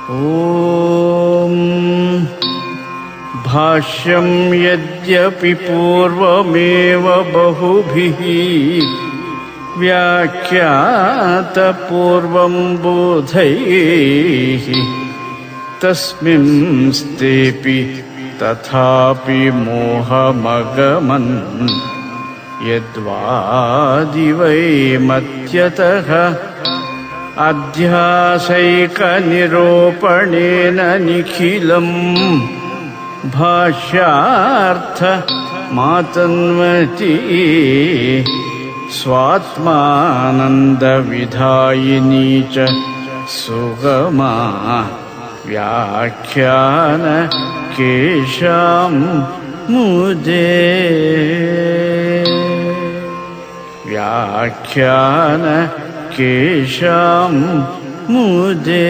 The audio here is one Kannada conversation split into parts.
ॐ भाष्यं यद्यपि पूर्वमेव बहुभिः व्याख्यातपूर्वं बोधैः तस्मिंस्तेऽपि तथापि मोहमगमन् यद्वादिवैमत्यतः अध्यासैकनिरूपणेन निखिलम् भाष्यार्थ मातन्वती स्वात्मानन्दविधायिनी च सुगमा व्याख्यान केशां मुदे व्याख्यान केशां मुदे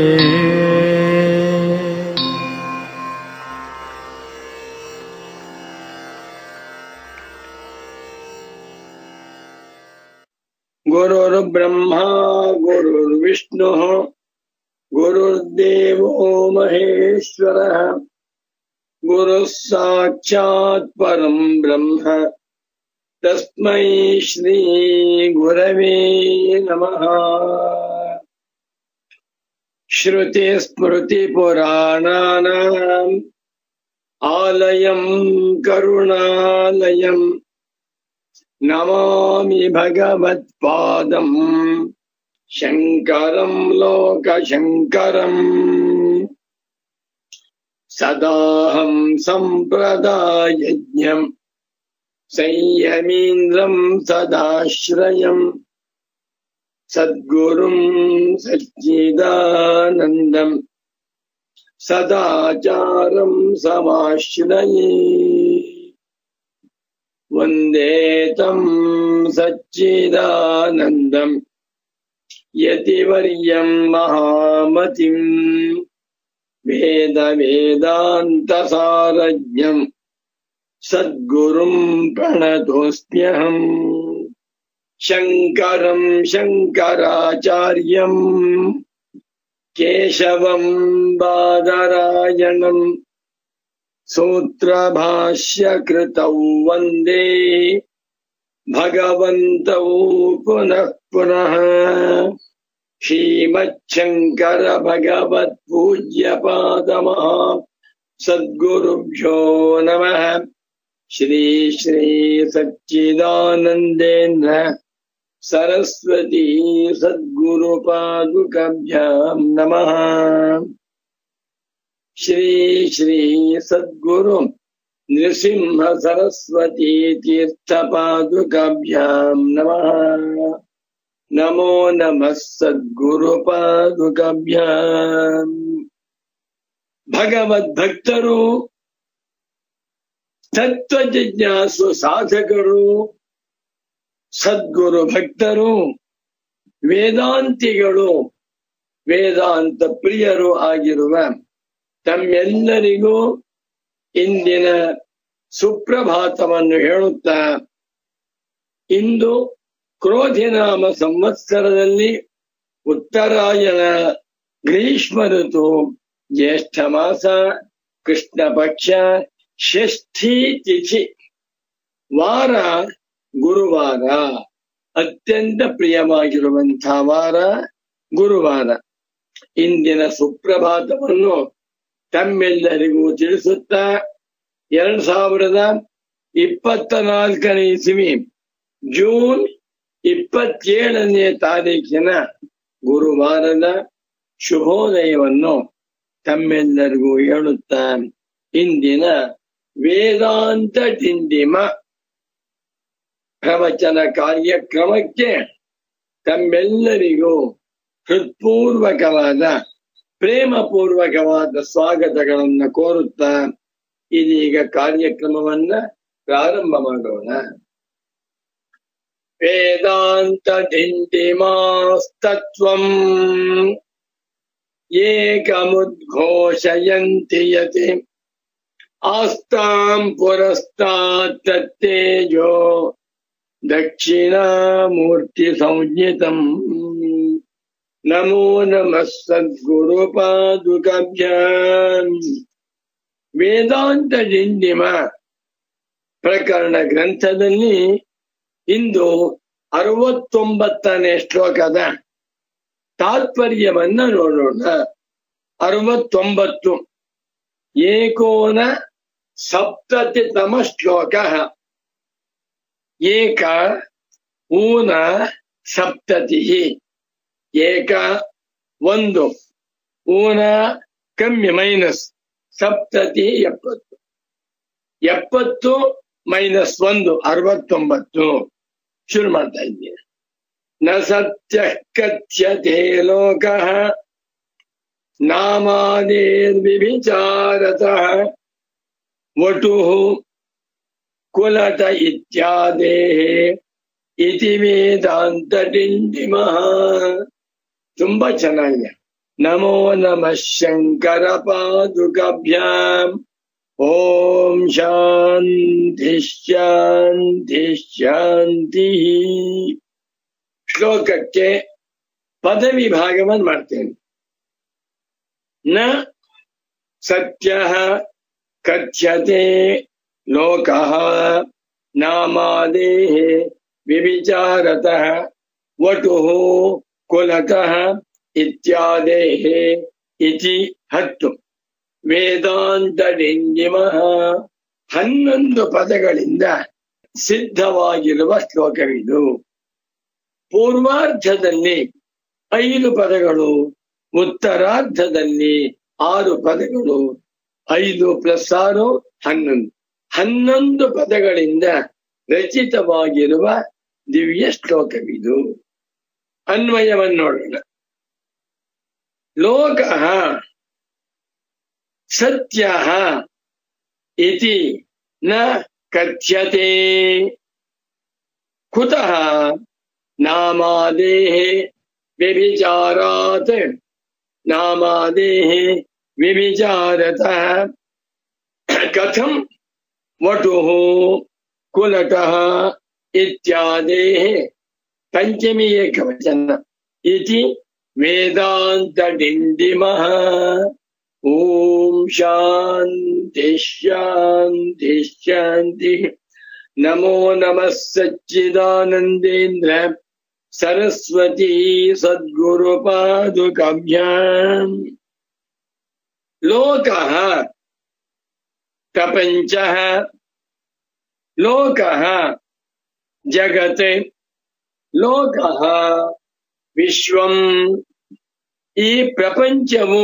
गुरुर्ब्रह्मा गुरुर्विष्णुः गुरुर्देवो महेश्वरः गुरुः साक्षात् परम् ब्रह्म तस्मै श्रीगुरवे नमः श्रुतिस्मृतिपुराणानाम् आलयम् करुणालयम् नमामि भगवत्पादम् शङ्करम् लोकशङ्करम् सदाहम् सम्प्रदायज्ञम् संयमीन्द्रम् सदाश्रयम् सद्गुरुम् सच्चिदानन्दम् सदाचारम् समाश्रये वन्दे तम् सच्चिदानन्दम् यतिवर्यम् महामतिम् वेदवेदान्तसारज्ञम् सद्गुरुम् प्रणतोऽस्म्यहम् शङ्करम् शङ्कराचार्यम् केशवम् बादरायणम् सूत्रभाष्यकृतौ वन्दे भगवन्तौ पुनः पुनः श्रीमच्छङ्कर भगवत्पूज्यपादमः सद्गुरुभ्यो नमः श्री श्री सच्चिदानन्देन्द्र सरस्वती सद्गुरुपादुकभ्याम् नमः श्री श्री सद्गुरु नृसिंह सरस्वती तीर्थपादुकाभ्याम् नमः नमो नमः सद्गुरुपादुकाभ्याम् ಭಗವದ್ಭಕ್ತರು ತತ್ವ ಜಿಜ್ಞಾಸು ಸಾಧಕರು ಸದ್ಗುರು ಭಕ್ತರು ವೇದಾಂತಿಗಳು ವೇದಾಂತ ಪ್ರಿಯರು ಆಗಿರುವ ತಮ್ಮೆಲ್ಲರಿಗೂ ಇಂದಿನ ಸುಪ್ರಭಾತವನ್ನು ಹೇಳುತ್ತಾ ಇಂದು ಕ್ರೋಧಿನಾಮ ಸಂವತ್ಸರದಲ್ಲಿ ಉತ್ತರಾಯಣ ಗ್ರೀಷ್ಮ ಋತು ಜ್ಯೇಷ್ಠ ಮಾಸ ಕೃಷ್ಣ ಪಕ್ಷ ಷಷ್ಠಿ ತಿಥಿ ವಾರ ಗುರುವಾರ ಅತ್ಯಂತ ಪ್ರಿಯವಾಗಿರುವಂತಹ ವಾರ ಗುರುವಾರ ಇಂದಿನ ಸುಪ್ರಭಾತವನ್ನು ತಮ್ಮೆಲ್ಲರಿಗೂ ತಿಳಿಸುತ್ತಾ ಎರಡ್ ಸಾವಿರದ ಇಪ್ಪತ್ತ ನಾಲ್ಕನೇ ಇಸವಿ ಜೂನ್ ಇಪ್ಪತ್ತೇಳನೇ ತಾರೀಕಿನ ಗುರುವಾರದ ಶುಭೋದಯವನ್ನು ತಮ್ಮೆಲ್ಲರಿಗೂ ಹೇಳುತ್ತಾ ಇಂದಿನ ವೇದಾಂತ ಡಿಂಡಿಮ ಪ್ರವಚನ ಕಾರ್ಯಕ್ರಮಕ್ಕೆ ತಮ್ಮೆಲ್ಲರಿಗೂ ಹೃತ್ಪೂರ್ವಕವಾದ ಪ್ರೇಮಪೂರ್ವಕವಾದ ಸ್ವಾಗತಗಳನ್ನು ಕೋರುತ್ತಾ ಇದೀಗ ಕಾರ್ಯಕ್ರಮವನ್ನ ಪ್ರಾರಂಭ ಮಾಡೋಣ ವೇದಾಂತ ಡಿಂಡಿಮಾಸ್ತತ್ವಂ ಏಕಮುದ್ಘೋಷಯಂತಿ ಯತಿ ಆಸ್ತಾಂ ಪುರಸ್ತಾತ್ ತತ್ತೇಜೋ ದಕ್ಷಿಣಾಮೂರ್ತಿ ಸಂಜ್ಞಿತಂ ನಮೋ ನಮಃ ಸದ್ಗುರುಪಾದುಕಾಭ್ಯಾಂ ವೇದಾಂತ ಡಿಂಡಿಮ ಪ್ರಕರಣ ಗ್ರಂಥದಲ್ಲಿ ಇಂದು ಅರವತ್ತೊಂಬತ್ತನೇ ಶ್ಲೋಕದ ತಾತ್ಪರ್ಯವನ್ನ ನೋಡೋಣ ಅರವತ್ತೊಂಬತ್ತು ಏಕೋನ ಸಪ್ತತಿತಮ ಶ್ಲೋಕ ಏಕ ಊನ ಸಪ್ತತಿ ಏಕ ಒಂದು ಊನ ಕಮ್ಮಿ ಮೈನಸ್ ಸಪ್ತತಿ ಎಪ್ಪತ್ತು ಎಪ್ಪತ್ತು ಮೈನಸ್ ಒಂದು ಅರವತ್ತೊಂಬತ್ತು ಶುರು ಮಾಡ್ತಾ ಇದ್ದೀನಿ ನ ಸತ್ಯ ಕಥ್ಯತೆ ಲೋಕ ನಾಮಾದೇರ್ವಿಚಾರತಃ ವಟು ಕುಲಟ ಇತ್ಯಾದೇಹ ಇತಿ ವೇದಾಂತ ಡಿಂಡಿಮಃ ತುಂಬಾ ಚೆನ್ನಾಗಿದೆ ನಮೋ ನಮಃ ಶಂಕರ ಪಾದುಕಾಭ್ಯಾಂ ಓಂ ಶಾಂತಿ ಶಾಂತಿ ಶಾಂತಿ ಶ್ಲೋಕಕ್ಕೆ ಪದವಿ ಭಾಗವನ್ನು ಮಾಡ್ತೇನೆ ನ ಸತ್ಯ ಕಥ್ಯತೆ ಲೋಕ ನಾಮಾದೇಹ ವಿವಿಚಾರತಃ ವಟು ಕುಲತಃ ಇತ್ಯಾದೇಹ ಇತಿ ಹತ್ತು ವೇದಾಂತ ಡಿಂಡಿಮಃ ಹನ್ನೊಂದು ಪದಗಳಿಂದ ಸಿದ್ಧವಾಗಿರುವ ಶ್ಲೋಕವಿದು ಪೂರ್ವಾರ್ಧದಲ್ಲಿ ಐದು ಪದಗಳು ಉತ್ತರಾರ್ಧದಲ್ಲಿ ಆರು ಪದಗಳು ಐದು ಪ್ಲಸ್ ಆರು ಹನ್ನೊಂದು ಹನ್ನೊಂದು ಪದಗಳಿಂದ ರಚಿತವಾಗಿರುವ ದಿವ್ಯ ಶ್ಲೋಕವಿದು ಅನ್ವಯವನ್ನು ನೋಡೋಣ ಲೋಕ ಸತ್ಯ ಇತಿ ನ ಕಥ್ಯತೆ ಕುತಃ ನಾಮಾದೇಹ ವ್ಯಭಿಚಾರಾತ್ ನಾಮಾದೇಹ ವ್ಯಭಿಚಾರತಃ ಕಥಂ ವಟುಃ ಕುಲಟಃ ಇತ್ಯಾದೇಹ ಪಂಚಮಿ ಏಕವಚನ ಇತಿ ವೇದಾಂತ ಡಿಂಡಿಮಃ ಓಂ ಶಾಂತಿ ಶಾಂತಿ ಶಾಂತಿ ನಮೋ ನಮಃ ಸಚ್ಚಿದಾನಂದೇಂದ್ರ ಸರಸ್ವತಿ ಸದ್ಗುರು ಪಾದುಕಾಭ್ಯಾಂ ಲೋಕ ಪ್ರಪಂಚ ಲೋಕ ಜಗತ್ ಲೋಕ ವಿಶ್ವಂ ಈ ಪ್ರಪಂಚವು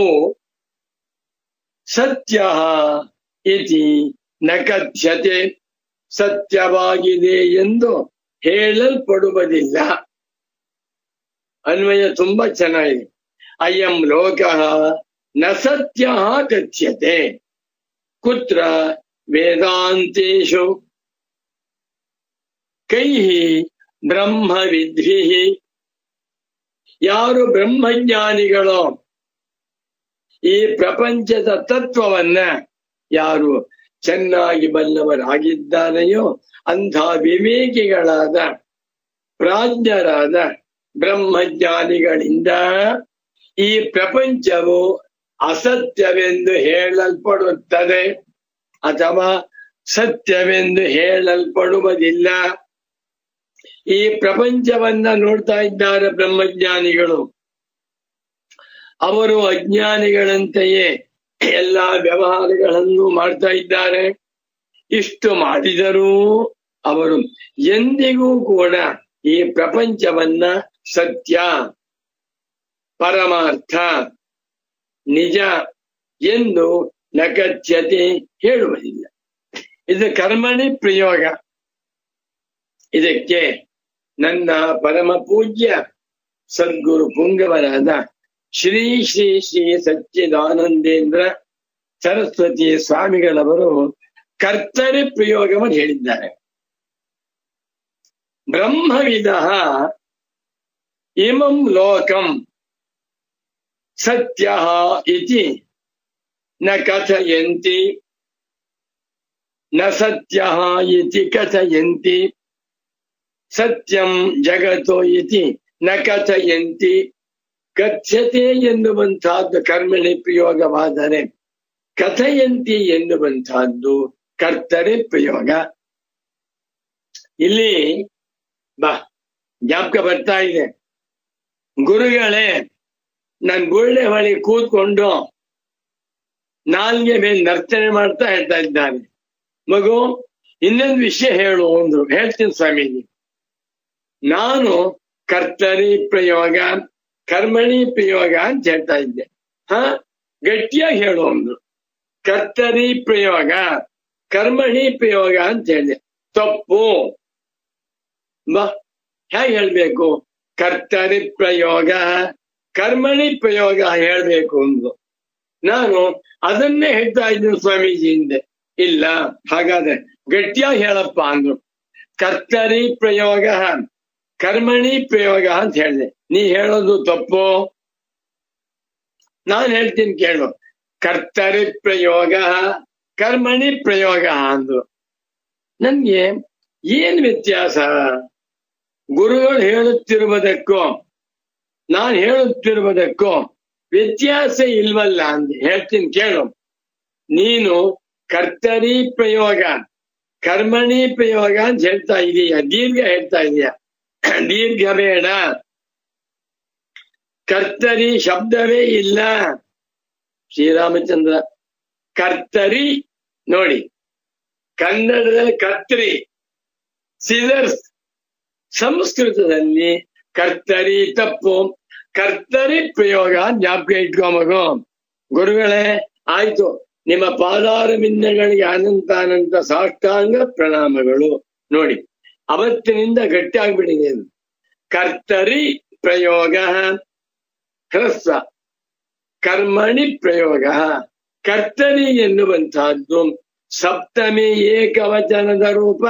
ಸತ್ಯ ಇತಿ ನ ಕಥ್ಯತೆ ಸತ್ಯವಾಗಿದೆ ಎಂದು ಹೇಳಲ್ಪಡುವುದಿಲ್ಲ ಅನ್ವಯ ತುಂಬಾ ಚೆನ್ನಾಗಿದೆ ಅಯಂ ಲೋಕ ನ ಸತ್ಯ ಕಥ್ಯತೆ ಕುತ್ರ ವೇದಾಂತೇಶು ಕೈ ಬ್ರಹ್ಮವಿದ್ಭಿ ಯಾರು ಬ್ರಹ್ಮಜ್ಞಾನಿಗಳೋ ಈ ಪ್ರಪಂಚದ ತತ್ವವನ್ನ ಯಾರು ಚೆನ್ನಾಗಿ ಬಲ್ಲವರಾಗಿದ್ದಾರೆಯೋ ಅಂಥ ವಿವೇಕಿಗಳಾದ ಪ್ರಾಜ್ಞರಾದ ಬ್ರಹ್ಮಜ್ಞಾನಿಗಳಿಂದ ಈ ಪ್ರಪಂಚವು ಅಸತ್ಯವೆಂದು ಹೇಳಲ್ಪಡುತ್ತದೆ ಅಥವಾ ಸತ್ಯವೆಂದು ಹೇಳಲ್ಪಡುವುದಿಲ್ಲ ಈ ಪ್ರಪಂಚವನ್ನ ನೋಡ್ತಾ ಇದ್ದಾರೆ ಬ್ರಹ್ಮಜ್ಞಾನಿಗಳು ಅವರು ಅಜ್ಞಾನಿಗಳಂತೆಯೇ ಎಲ್ಲಾ ವ್ಯವಹಾರಗಳನ್ನು ಮಾಡ್ತಾ ಇದ್ದಾರೆ ಇಷ್ಟು ಮಾಡಿದರೂ ಅವರು ಎಂದಿಗೂ ಕೂಡ ಈ ಪ್ರಪಂಚವನ್ನ ಸತ್ಯ ಪರಮಾರ್ಥ ನಿಜ ಎಂದು ನಕಥ್ಯತೆ ಹೇಳುವುದಿಲ್ಲ ಇದು ಕರ್ಮಣಿ ಪ್ರಯೋಗ ಇದಕ್ಕೆ ನನ್ನ ಪರಮ ಪೂಜ್ಯ ಸದ್ಗುರು ಪುಂಗವರಾದ ಶ್ರೀ ಶ್ರೀ ಶ್ರೀ ಸಚ್ಚಿದಾನಂದೇಂದ್ರ ಸರಸ್ವತಿ ಸ್ವಾಮಿಗಳವರು ಕರ್ತರಿ ಪ್ರಯೋಗವನ್ನು ಹೇಳಿದ್ದಾರೆ ಬ್ರಹ್ಮವಿದ ಇಮಂ ಲೋಕಂ ಸತ್ಯ ಇತಿ ನ ಕಥಯಂತಿ ನ ಸತ್ಯ ಇತಿ ಕಥಯಂತಿ ಸತ್ಯಂ ಜಗತೋ ಇತಿ ನ ಕಥಯಂತಿ ಕಥ್ಯತೆ ಎನ್ನುವಂತಹದ್ದು ಕರ್ಮಣಿ ಪ್ರಯೋಗವಾದರೆ ಕಥಯಂತಿ ಎನ್ನುವಂತಹದ್ದು ಕರ್ತರಿ ಪ್ರಯೋಗ ಇಲ್ಲಿ ಬಾ ಜ್ಞಾಪಕ ಬರ್ತಾ ಇದೆ ಗುರುಗಳೇ ನನ್ ಗುಳ್ಳೆ ಹೊಳಿ ಕೂತ್ಕೊಂಡು ನಾಲ್ಗೆ ಮೇಲೆ ನರ್ತನೆ ಮಾಡ್ತಾ ಹೇಳ್ತಾ ಇದ್ದಾನೆ ಮಗು ಇನ್ನೊಂದು ವಿಷಯ ಹೇಳು ಅಂದ್ರು ಹೇಳ್ತೀನಿ ಸ್ವಾಮೀಜಿ ನಾನು ಕರ್ತರಿ ಪ್ರಯೋಗ ಕರ್ಮಣಿ ಪ್ರಯೋಗ ಅಂತ ಹೇಳ್ತಾ ಇದ್ದೆ ಹ ಗಟ್ಟಿಯಾಗಿ ಹೇಳು ಅಂದ್ರು ಕರ್ತರಿ ಪ್ರಯೋಗ ಕರ್ಮಣಿ ಪ್ರಯೋಗ ಅಂತ ಹೇಳಿದೆ ತಪ್ಪು ಬಾ ಹೇಗೆ ಹೇಳ್ಬೇಕು ಕರ್ತರಿ ಪ್ರಯೋಗ ಕರ್ಮಣಿ ಪ್ರಯೋಗ ಹೇಳ್ಬೇಕು ಅಂದ್ರು ನಾನು ಅದನ್ನೇ ಹೇಳ್ತಾ ಇದ್ದೀನಿ ಸ್ವಾಮೀಜಿ ಹಿಂದೆ ಇಲ್ಲ ಹಾಗಾದ್ರೆ ಗಟ್ಟಿಯಾಗಿ ಹೇಳಪ್ಪ ಅಂದ್ರು ಕರ್ತರಿ ಪ್ರಯೋಗ ಕರ್ಮಣಿ ಪ್ರಯೋಗ ಅಂತ ಹೇಳಿದೆ ನೀ ಹೇಳೋದು ತಪ್ಪು ನಾನು ಹೇಳ್ತೀನಿ ಕೇಳು ಕರ್ತರಿ ಪ್ರಯೋಗ ಕರ್ಮಣಿ ಪ್ರಯೋಗ ಅಂದ್ರು ನನ್ಗೆ ಏನ್ ವ್ಯತ್ಯಾಸ ಗುರುಗಳು ಹೇಳುತ್ತಿರುವುದಕ್ಕೂ ನಾನು ಹೇಳುತ್ತಿರುವುದಕ್ಕೂ ವ್ಯತ್ಯಾಸ ಇಲ್ವಲ್ಲ ಅಂದೆ ಹೇಳ್ತೀನಿ ಕೇಳು ನೀನು ಕರ್ತರಿ ಪ್ರಯೋಗ ಕರ್ಮಣಿ ಪ್ರಯೋಗ ಅಂತ ಹೇಳ್ತಾ ಇದೀಯ ದೀರ್ಘ ಹೇಳ್ತಾ ಇದೀಯ ದೀರ್ಘ ಬೇಡ ಕರ್ತರಿ ಶಬ್ದವೇ ಇಲ್ಲ ಶ್ರೀರಾಮಚಂದ್ರ ಕರ್ತರಿ ನೋಡಿ ಕನ್ನಡದಲ್ಲಿ ಕರ್ತರಿ ಸಿದರ್ಸ್ ಸಂಸ್ಕೃತದಲ್ಲಿ ಕರ್ತರಿ ತಪ್ಪು ಕರ್ತರಿ ಪ್ರಯೋಗ ಜ್ಞಾಪಕ ಇಟ್ಕೊ ಮಗು ಗುರುಗಳೇ ಆಯ್ತು ನಿಮ್ಮ ಪಾದಾರವಿಂದಗಳಿಗೆ ಅನಂತ ಅನಂತ ಸಾಷ್ಟಾಂಗ ಪ್ರಣಾಮಗಳು ನೋಡಿ ಅವತ್ತಿನಿಂದ ಗಟ್ಟಿ ಆಗ್ಬಿಟ್ಟಿದೆ ಅದು ಕರ್ತರಿ ಪ್ರಯೋಗ ಹ್ರಸ್ವ ಕರ್ಮಣಿ ಪ್ರಯೋಗ ಕರ್ತರಿ ಎನ್ನುವಂತಹದ್ದು ಸಪ್ತಮಿ ಏಕವಚನದ ರೂಪ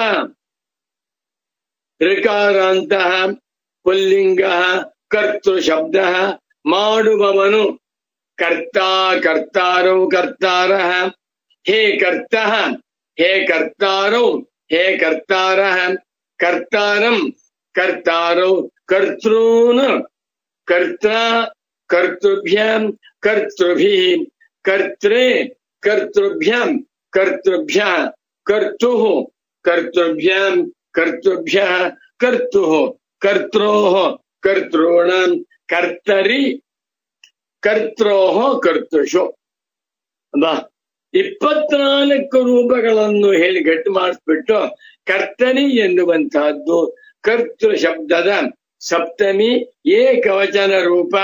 ಋಕಾರಾಂತಹ ಪುಲ್ಲಿಂಗ ಕರ್ತೃ ಶಬ್ದ ಮಾಡುವವನು ಕರ್ತ ಕರ್ತಾರೌ ಕರ್ತಾರ ಹೇ ಕರ್ತ ಹೇ ಕರ್ತಾರೌ ಹೇ ಕರ್ತಾರ ಕರ್ತಾರಂ ಕರ್ತಾರೌ ಕರ್ತೃನ್ ಕರ್ತ ಕರ್ತೃಭ್ಯಾಂ ಕರ್ತೃಭಿ ಕರ್ತ್ರೇ ಕರ್ತೃಭ್ಯಾಂ ಕರ್ತೃಭ್ಯ ಕರ್ತು ಕರ್ತೃಭ್ಯಾಂ ಕರ್ತೃಭ್ಯ ಕರ್ತು ಕರ್ತೃ ಕರ್ತॄಣಾಂ ಕರ್ತರಿ ಕರ್ತೃ ಕರ್ತೃಷು ಬಾ ಇಪ್ಪತ್ನಾಲ್ಕು ರೂಪಗಳನ್ನು ಹೇಳಿ ಗಟ್ಟಿ ಮಾಡಿಸ್ಬಿಟ್ಟು ಕರ್ತನಿ ಎನ್ನುವಂತಹದ್ದು ಕರ್ತೃ ಶಬ್ದದ ಸಪ್ತಮಿ ಏಕವಚನ ರೂಪ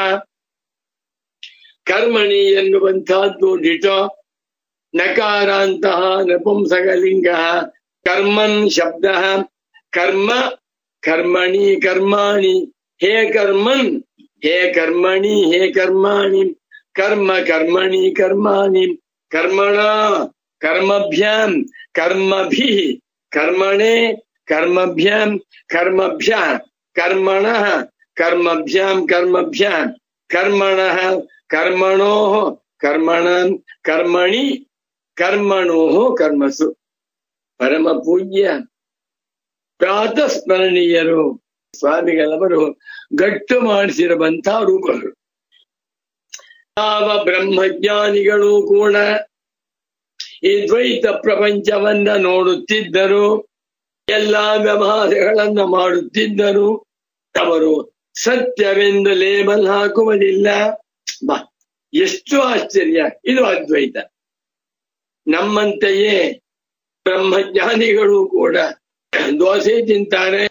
ಕರ್ಮಣಿ ಎನ್ನುವಂತಹದ್ದು ಡಿಟೋ ನಕಾರಾಂತಹ ನಪುಂಸಕಲಿಂಗ ಕರ್ಮನ್ ಶಬ್ದ ಕರ್ಮ ಕರ್ಮಣಿ ಕರ್ಮಾಣಿ ಹೇ ಕರ್ಮನ್ ಹೇ ಕರ್ಮಣಿ ಹೇ ಕರ್ಮಾಣಿ ಕರ್ಮ ಕರ್ಮಣಿ ಕರ್ಮಾಣಿ ಕರ್ಮಣ ಕರ್ಮಭ್ಯಾಂ ಕರ್ಮಭಿ ಕರ್ಮಣೆ ಕರ್ಮಭ್ಯಾಂ ಕರ್ಮಭ್ಯ ಕರ್ಮಣ ಕರ್ಮಭ್ಯಾಂ ಕರ್ಮಭ್ಯ ಕರ್ಮಣ ಕರ್ಮಣೋ ಕರ್ಮಣ ಕರ್ಮಣಿ ಕರ್ಮಣೋ ಕರ್ಮಸು ಪರಮ ಪೂಜ್ಯ ಪ್ರಾತಸ್ಮರಣೀಯರು ಸ್ವಾಮಿಗಳವರು ಗಟ್ಟು ಮಾಡಿಸಿರುವಂತಹ ರೂಪಗಳು ಯಾವ ಬ್ರಹ್ಮಜ್ಞಾನಿಗಳು ಕೂಡ ಈ ದ್ವೈತ ಪ್ರಪಂಚವನ್ನ ನೋಡುತ್ತಿದ್ದರು ಎಲ್ಲಾ ವ್ಯವಹಾರಗಳನ್ನ ಮಾಡುತ್ತಿದ್ದರು ಅವರು ಸತ್ಯವೆಂದು ಲೇಬಲ್ ಹಾಕುವುದಿಲ್ಲ ಬಾ ಎಷ್ಟು ಆಶ್ಚರ್ಯ ಇದು ಅದ್ವೈತ ನಮ್ಮಂತೆಯೇ ಬ್ರಹ್ಮಜ್ಞಾನಿಗಳು ಕೂಡ ದೋಸೆ ತಿಂತಾರೆ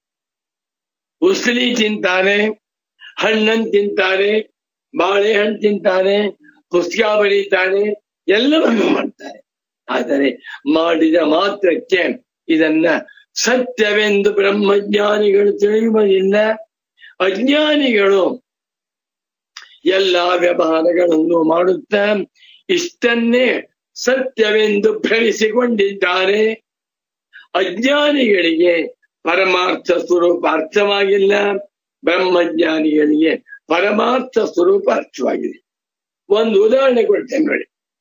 ಉಸ್ಲಿ ತಿಂತಾರೆ ಹಣ್ಣನ್ ತಿಂತಾರೆ ಬಾಳೆಹಣ್ಣು ತಿಂತಾರೆ ಪುಸ್ತಕ ಬರೀತಾರೆ ಎಲ್ಲವನ್ನು ಮಾಡ್ತಾರೆ ಆದರೆ ಮಾಡಿದ ಮಾತ್ರಕ್ಕೆ ಇದನ್ನ ಸತ್ಯವೆಂದು ಬ್ರಹ್ಮಜ್ಞಾನಿಗಳು ತಿಳಿಯುವುದಿಲ್ಲ ಅಜ್ಞಾನಿಗಳು ಎಲ್ಲಾ ವ್ಯವಹಾರಗಳನ್ನು ಮಾಡುತ್ತಾ ಇಷ್ಟನ್ನೇ ಸತ್ಯವೆಂದು ಭ್ರಮಿಸಿಕೊಂಡಿದ್ದಾರೆ ಅಜ್ಞಾನಿಗಳಿಗೆ ಪರಮಾರ್ಥ ಸ್ವರೂಪ ಅರ್ಥವಾಗಿಲ್ಲ ಬ್ರಹ್ಮಜ್ಞಾನಿಗಳಿಗೆ ಪರಮಾರ್ಥ ಸ್ವರೂಪ ಅರ್ಥವಾಗಿದೆ ಒಂದು ಉದಾಹರಣೆ ಕೊಡ್ತೇನೆ ನೋಡಿ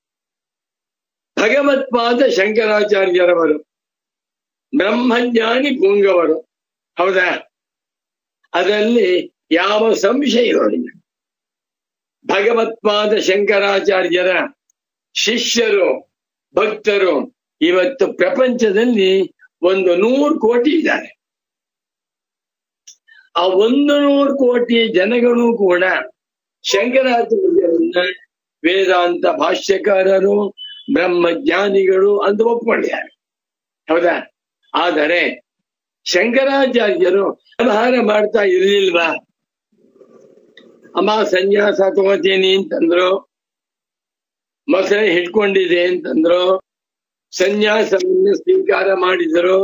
ಭಗವತ್ಪಾದ ಶಂಕರಾಚಾರ್ಯರವರು ಬ್ರಹ್ಮಜ್ಞಾನಿ ಪುಂಗವರು ಹೌದಾ ಅದರಲ್ಲಿ ಯಾವ ಸಂಶಯ ಇರೋದಿಲ್ಲ ಭಗವತ್ಪಾದ ಶಂಕರಾಚಾರ್ಯರ ಶಿಷ್ಯರು ಭಕ್ತರು ಇವತ್ತು ಪ್ರಪಂಚದಲ್ಲಿ ಒಂದು ನೂರು ಕೋಟಿ ಇದ್ದಾರೆ ಆ ಒಂದು ನೂರು ಕೋಟಿ ಜನಗಳು ಕೂಡ ಶಂಕರಾಚಾರ್ಯರನ್ನ ವೇದಾಂತ ಭಾಷ್ಯಕಾರರು ಬ್ರಹ್ಮಜ್ಞಾನಿಗಳು ಅಂತ ಒಪ್ಕೊಂಡಿದ್ದಾರೆ ಹೌದಾ ಆದರೆ ಶಂಕರಾಚಾರ್ಯರು ವ್ಯವಹಾರ ಮಾಡ್ತಾ ಇರ್ಲಿಲ್ವಾ ಅಮ್ಮ ಸನ್ಯಾಸ ತಗೋತೀನಿ ಅಂತಂದ್ರು ಮೊಸಳೆ ಹಿಡ್ಕೊಂಡಿದೆ ಅಂತಂದ್ರು ಸನ್ಯಾಸವನ್ನು ಸ್ವೀಕಾರ ಮಾಡಿದರು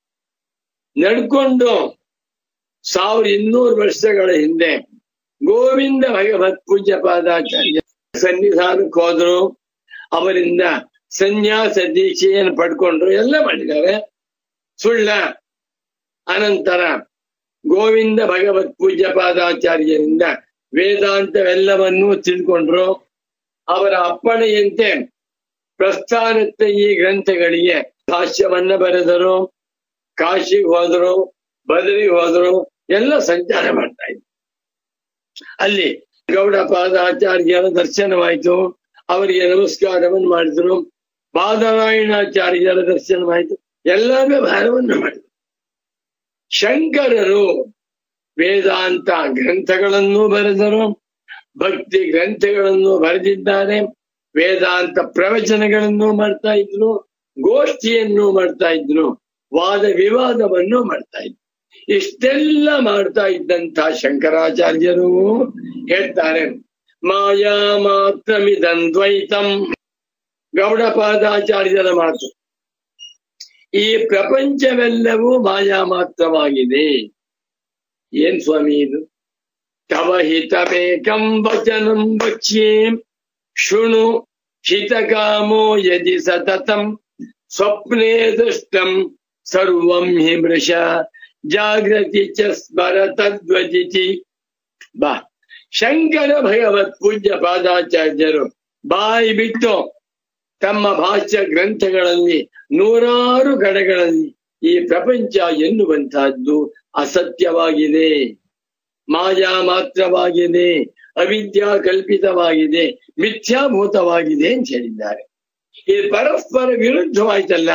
ನಡ್ಕೊಂಡು ಸಾವಿರ ಇನ್ನೂರು ವರ್ಷಗಳ ಹಿಂದೆ ಗೋವಿಂದ ಭಗವತ್ ಪೂಜ್ಯ ಪಾದಾಚಾರ್ಯ ಸನ್ನಿಧಾನಕ್ಕೆ ಹೋದ್ರು ಅವರಿಂದ ಸನ್ಯಾಸ ದೀಕ್ಷೆಯನ್ನು ಪಡ್ಕೊಂಡ್ರು ಎಲ್ಲ ಮಾಡಿದ್ದಾರೆ ಸುಳ್ಳ ಅನಂತರ ಗೋವಿಂದ ಭಗವತ್ ಪೂಜ್ಯ ಪಾದಾಚಾರ್ಯರಿಂದ ವೇದಾಂತವೆಲ್ಲವನ್ನೂ ತಿಳ್ಕೊಂಡ್ರು ಅವರ ಅಪ್ಪಣೆಯಂತೆ ಪ್ರಸ್ಥಾನತ್ತ ಈ ಗ್ರಂಥಗಳಿಗೆ ಭಾಷ್ಯವನ್ನ ಬರೆದರು ಕಾಶಿಗೆ ಹೋದರು ಬದರಿಗೆ ಹೋದರು ಎಲ್ಲ ಸಂಚಾರ ಮಾಡ್ತಾ ಇದ್ರು ಅಲ್ಲಿ ಗೌಡ ಪಾದಾಚಾರ್ಯರ ದರ್ಶನವಾಯಿತು ಅವರಿಗೆ ನಮಸ್ಕಾರವನ್ನು ಮಾಡಿದ್ರು ಬಾದರಾಯಣಾಚಾರ್ಯರ ದರ್ಶನವಾಯಿತು ಎಲ್ಲ ವ್ಯವಹಾರವನ್ನು ಮಾಡಿದ್ರು ಶಂಕರರು ವೇದಾಂತ ಗ್ರಂಥಗಳನ್ನು ಬರೆದರು ಭಕ್ತಿ ಗ್ರಂಥಗಳನ್ನು ಬರೆದಿದ್ದಾರೆ ವೇದಾಂತ ಪ್ರವಚನಗಳನ್ನು ಮಾಡ್ತಾ ಇದ್ರು ಗೋಷ್ಠಿಯನ್ನು ಮಾಡ್ತಾ ಇದ್ರು ವಾದ ವಿವಾದವನ್ನು ಮಾಡ್ತಾ ಇದ್ರು ಇಷ್ಟೆಲ್ಲ ಮಾಡ್ತಾ ಇದ್ದಂತ ಶಂಕರಾಚಾರ್ಯರು ಹೇಳ್ತಾರೆ ಮಾಯಾ ಮಾತ್ರಮಿದಂ ದ್ವೈತಂ ಗೌಡಪಾದಾಚಾರ್ಯರ ಮಾತು ಈ ಪ್ರಪಂಚವೆಲ್ಲವೂ ಮಾಯಾ ಮಾತ್ರವಾಗಿದೆ ಏನ್ ಸ್ವಾಮಿ ಇದು ತವ ಹಿತಮೇಕಂ ವಚನಂ ವಕ್ಷ್ಯೇ ಶೃಣು ಹಿತಕಾಮೋ ಯದಿ ಸತತಂ ಸ್ವಪ್ನೇ ದೃಷ್ಟಂ ಸರ್ವಂ ಹಿ ಮೃಷ ಜಾಗೃತಿ ಚ ಸ್ಮರ ತದ್ವಜಿತಿ ಬಾ ಶಂಕರ ಭಗವತ್ ಪೂಜ್ಯ ಪಾದಾಚಾರ್ಯರು ಬಾಯಿ ಬಿಟ್ಟು ತಮ್ಮ ಭಾಷ್ಯ ಗ್ರಂಥಗಳಲ್ಲಿ ನೂರಾರು ಕಡೆಗಳಲ್ಲಿ ಈ ಪ್ರಪಂಚ ಎನ್ನುವಂತಹದ್ದು ಅಸತ್ಯವಾಗಿದೆ ಮಾಯಾ ಮಾತ್ರವಾಗಿದೆ ಅವಿದ್ಯಾ ಕಲ್ಪಿತವಾಗಿದೆ ಮಿಥ್ಯಾಭೂತವಾಗಿದೆ ಅಂತ ಹೇಳಿದ್ದಾರೆ ಇದು ಪರಸ್ಪರ ವಿರುದ್ಧವಾಯ್ತಲ್ಲ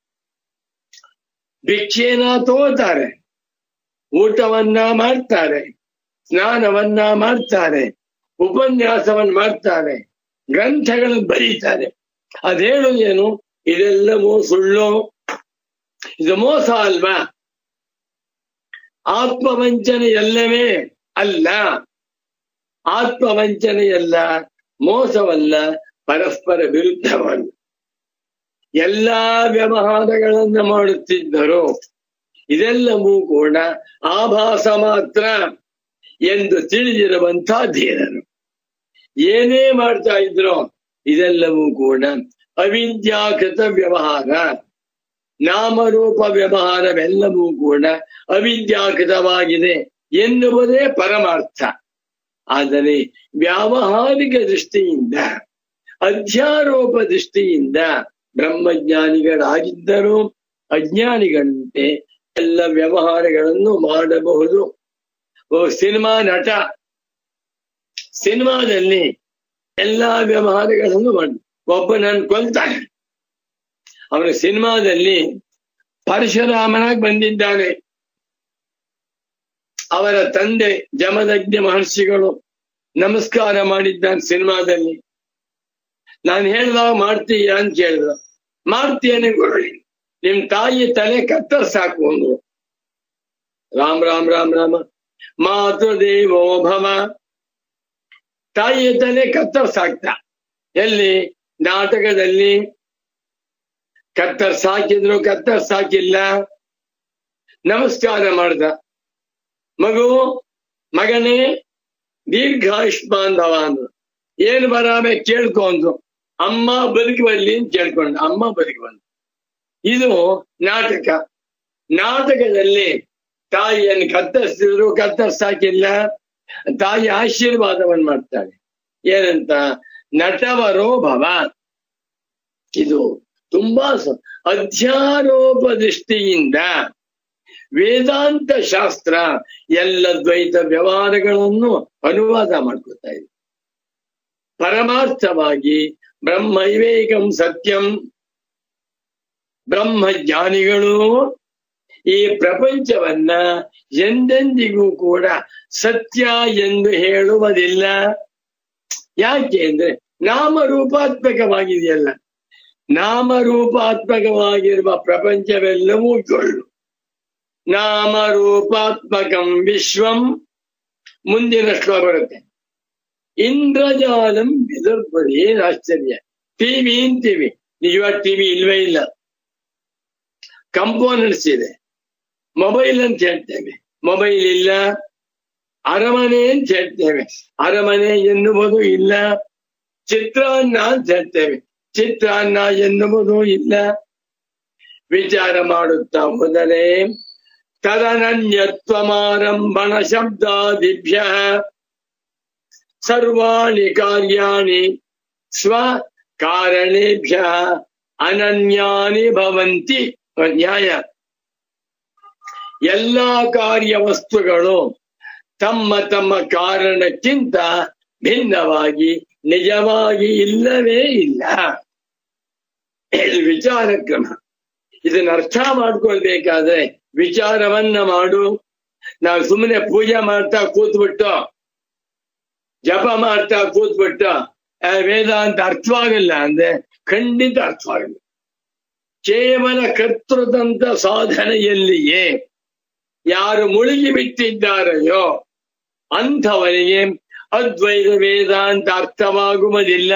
ಭಿಕ್ಷೆನ ತಗೋತಾರೆ ಊಟವನ್ನ ಮಾಡ್ತಾರೆ ಸ್ನಾನವನ್ನ ಮಾಡ್ತಾರೆ ಉಪನ್ಯಾಸವನ್ನ ಮಾಡ್ತಾರೆ ಗ್ರಂಥಗಳನ್ನು ಬರೀತಾರೆ ಅದೇನು ಏನು ಇದೆಲ್ಲವೂ ಸುಳ್ಳು ಇದು ಮೋಸ ಅಲ್ವಾ ಆತ್ಮವಂಚನೆ ಎಲ್ಲವೇ ಅಲ್ಲ ಆತ್ಮವಂಚನೆಯಲ್ಲ ಮೋಸವಲ್ಲ ಪರಸ್ಪರ ವಿರುದ್ಧವಲ್ಲ ಎಲ್ಲಾ ವ್ಯವಹಾರಗಳನ್ನ ಮಾಡುತ್ತಿದ್ದರು ಇದೆಲ್ಲವೂ ಕೂಡ ಆಭಾಸ ಮಾತ್ರ ಎಂದು ತಿಳಿದಿರುವಂತ ಧೀರರು ಏನೇ ಮಾಡ್ತಾ ಇದ್ರೋ ಇದೆಲ್ಲವೂ ಕೂಡ ಅವಿದ್ಯಾಕೃತ ವ್ಯವಹಾರ ನಾಮರೂಪ ವ್ಯವಹಾರವೆಲ್ಲವೂ ಕೂಡ ಅವಿದ್ಯಾಕೃತವಾಗಿದೆ ಎನ್ನುವುದೇ ಪರಮಾರ್ಥ ಆದರೆ ವ್ಯಾವಹಾರಿಕ ದೃಷ್ಟಿಯಿಂದ ಅಧ್ಯಾರೋಪ ದೃಷ್ಟಿಯಿಂದ ಬ್ರಹ್ಮಜ್ಞಾನಿಗಳಾಗಿದ್ದರೂ ಅಜ್ಞಾನಿಗಳಂತೆ ಎಲ್ಲ ವ್ಯವಹಾರಗಳನ್ನು ಮಾಡಬಹುದು ಓ ಸಿನಿಮಾ ನಟ ಸಿನಿಮಾದಲ್ಲಿ ಎಲ್ಲಾ ವ್ಯವಹಾರಗಳನ್ನು ಮಾಡಿ ಒಬ್ಬನನ್ನು ಕೊಲ್ತಾನೆ ಅವನು ಸಿನಿಮಾದಲ್ಲಿ ಪರಶುರಾಮನಾಗಿ ಬಂದಿದ್ದಾನೆ ಅವರ ತಂದೆ ಜಮದಗ್ನಿ ಮಹರ್ಷಿಗಳು ನಮಸ್ಕಾರ ಮಾಡಿದ್ದಾನೆ ಸಿನಿಮಾದಲ್ಲಿ ನಾನು ಹೇಳ್ದಾಗ ಮಾಡ್ತೀಯ ಅಂತ ಕೇಳಿದ ಮಾಡ್ತೀಯನೇ ಗುರುಳಿ ನಿಮ್ ತಾಯಿ ತಲೆ ಕತ್ತರ್ ಸಾಕು ಅಂದ್ರು ರಾಮ್ ರಾಮ್ ರಾಮ್ ರಾಮ ಮಾತೃ ದೇವೋ ಭವ ತಾಯಿಯ ತಲೆ ಕತ್ತರ್ ಸಾಕ್ತ ಎಲ್ಲಿ ನಾಟಕದಲ್ಲಿ ಕತ್ತರ್ ಸಾಕಿದ್ರು ಕತ್ತರ್ ಸಾಕಿಲ್ಲ ನಮಸ್ಕಾರ ಮಾಡ್ದ ಮಗು ಮಗನೇ ದೀರ್ಘಾಯುಷ್ಮಾನ್ ಭವ ಅಂದ್ರು ಏನ್ ಬರಾಮೆ ಕೇಳ್ಕೊಂಡ್ರು ಅಮ್ಮ ಬದುಕಿ ಬರ್ಲಿ ಅಂತ ಕೇಳ್ಕೊಂಡ ಅಮ್ಮ ಬದುಕಿ ಬಂದು ಇದು ನಾಟಕ ನಾಟಕದಲ್ಲಿ ತಾಯಿಯನ್ನು ಕತ್ತರಿಸಿದ್ರು ಕತ್ತರಿಸಾಕಿಲ್ಲ ತಾಯಿ ಆಶೀರ್ವಾದವನ್ನು ಮಾಡ್ತಾಳೆ ಏನಂತ ನಟವರೋ ಭವ ಇದು ತುಂಬಾ ಸ- ಅಧ್ಯಾರೋಪ ದೃಷ್ಟಿಯಿಂದ ವೇದಾಂತ ಶಾಸ್ತ್ರ ಎಲ್ಲ ದ್ವೈತ ವ್ಯವಹಾರಗಳನ್ನು ಅನುವಾದ ಮಾಡ್ಕೊತಾ ಇದೆ ಪರಮಾರ್ಥವಾಗಿ ಬ್ರಹ್ಮೈವೇಕಂ ಸತ್ಯಂ ಬ್ರಹ್ಮಜ್ಞಾನಿಗಳು ಈ ಪ್ರಪಂಚವನ್ನ ಎಂದೆಂದಿಗೂ ಕೂಡ ಸತ್ಯ ಎಂದು ಹೇಳುವುದಿಲ್ಲ ಯಾಕೆ ಅಂದ್ರೆ ನಾಮರೂಪಾತ್ಮಕವಾಗಿದೆಯಲ್ಲ ನಾಮರೂಪಾತ್ಮಕವಾಗಿರುವ ಪ್ರಪಂಚವೆಲ್ಲವೂ ಜೊಳ್ಳು ನಾಮರೂಪಾತ್ಮಕಂ ವಿಶ್ವಂ ಮುಂದಿನ ಶ್ಲೋಕ ಬರುತ್ತೆ ಇಂದ್ರಜಾಲಂ ಎದುರ್ಬೋದು ಏನ್ ಆಶ್ಚರ್ಯ ಟಿವಿ ಅಂತೀವಿ ನಿಜವಾದ ಟಿವಿ ಇಲ್ವೇ ಇಲ್ಲ ಕಂಪೋನೆಂಟ್ಸ್ ಇದೆ ಮೊಬೈಲ್ ಅಂತ ಹೇಳ್ತೇವೆ ಮೊಬೈಲ್ ಇಲ್ಲ ಅರಮನೆ ಅಂತ ಹೇಳ್ತೇವೆ ಅರಮನೆ ಎನ್ನುವುದು ಇಲ್ಲ ಚಿತ್ರಾನ್ನ ಅಂತ ಹೇಳ್ತೇವೆ ಚಿತ್ರಾನ್ನ ಎನ್ನುವುದು ಇಲ್ಲ ವಿಚಾರ ಮಾಡುತ್ತಾ ಹೋದರೆ ತದನನ್ಯತ್ವಮಾರಂಭಣ ಶಬ್ದಾದಿಭ್ಯ ಸರ್ವಾಣಿ ಕಾರ್ಯಾಣಿ ಸ್ವ ಕಾರಣೇಭ್ಯ ಅನನ್ಯಾನಿ ಭವಂತಿ ನ್ಯಾಯ ಎಲ್ಲಾ ಕಾರ್ಯ ವಸ್ತುಗಳು ತಮ್ಮ ತಮ್ಮ ಕಾರಣಕ್ಕಿಂತ ಭಿನ್ನವಾಗಿ ನಿಜವಾಗಿ ಇಲ್ಲವೇ ಇಲ್ಲ ಇದು ವಿಚಾರ ಕ್ರಮ ಇದನ್ನ ಅರ್ಥ ಮಾಡ್ಕೊಳ್ಬೇಕಾದ್ರೆ ವಿಚಾರವನ್ನ ಮಾಡು ನಾವು ಸುಮ್ಮನೆ ಪೂಜೆ ಮಾಡ್ತಾ ಕೂತ್ಬಿಟ್ಟು ಜಪ ಮಾಡ್ತಾ ಕೂತ್ಬಿಟ್ಟು ಆ ವೇದಾಂತ ಅರ್ಥವಾಗಲ್ಲ ಅಂದ್ರೆ ಖಂಡಿತ ಅರ್ಥವಾಗಲ್ಲ ಕೇವಲ ಕರ್ತೃತಂತ್ರ ಸಾಧನೆಯಲ್ಲಿಯೇ ಯಾರು ಮುಳುಗಿ ಬಿಟ್ಟಿದ್ದಾರೆಯೋ ಅಂಥವರಿಗೆ ಅದ್ವೈತ ವೇದಾಂತ ಅರ್ಥವಾಗುವುದಿಲ್ಲ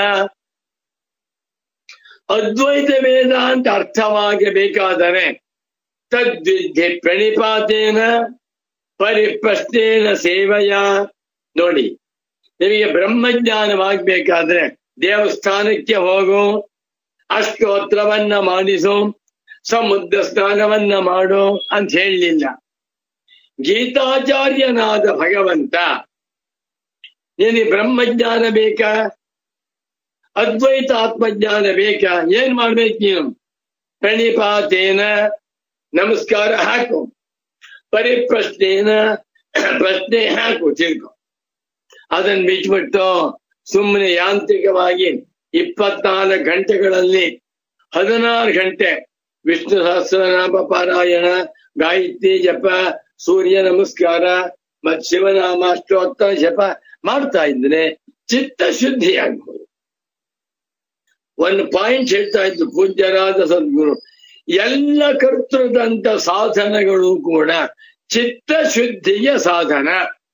ಅದ್ವೈತ ವೇದಾಂತ ಅರ್ಥವಾಗಬೇಕಾದರೆ ತದ್ವಿದ್ಯೆ ಪ್ರಣಿಪಾತೇನ ಪರಿಪ್ರಶ್ನೇನ ಸೇವೆಯ ನೋಡಿ ನಿಮಗೆ ಬ್ರಹ್ಮಜ್ಞಾನವಾಗ್ಬೇಕಾದ್ರೆ ದೇವಸ್ಥಾನಕ್ಕೆ ಹೋಗು ಅಷ್ಟೋತ್ರವನ್ನ ಮಾಡಿಸು ಸಮುದ್ರ ಸ್ನಾನವನ್ನ ಮಾಡು ಅಂತ ಹೇಳಲಿಲ್ಲ ಗೀತಾಚಾರ್ಯನಾದ ಭಗವಂತ ನಿನಗೆ ಬ್ರಹ್ಮಜ್ಞಾನ ಬೇಕಾ ಅದ್ವೈತ ಆತ್ಮಜ್ಞಾನ ಬೇಕಾ ಏನ್ ಮಾಡ್ಬೇಕು ನೀನು ಪ್ರಣಿಪಾತೇನ ನಮಸ್ಕಾರ ಹಾಕು ಪರಿಪ್ರಶ್ನೇನ ಪ್ರಶ್ನೆ ಹಾಕು ತಿಳ್ಕೊ ಅದನ್ನ ಬಿಟ್ಬಿಟ್ಟು ಸುಮ್ಮನೆ ಯಾಂತ್ರಿಕವಾಗಿ ಇಪ್ಪತ್ನಾಲ್ಕು ಗಂಟೆಗಳಲ್ಲಿ ಹದಿನಾರು ಗಂಟೆ ವಿಷ್ಣು ಸಹಸ್ರನಾಮ ಪಾರಾಯಣ ಗಾಯತ್ರಿ ಜಪ ಸೂರ್ಯ ನಮಸ್ಕಾರ ಮತ್ ಶಿವನಾಮ ಅಷ್ಟೋತ್ತರ ಜಪ ಮಾಡ್ತಾ ಇದ್ರೆ ಚಿತ್ತ ಶುದ್ಧಿ ಆಗ್ಬೋದು ಒಂದು ಪಾಯಿಂಟ್ ಹೇಳ್ತಾ ಇದ್ದು ಪೂಜ್ಯರಾದ ಸದ್ಗುರು ಎಲ್ಲ ಕರ್ತೃದಂತ ಸಾಧನಗಳು ಕೂಡ ಚಿತ್ತ ಶುದ್ಧಿಯ ಸಾಧನ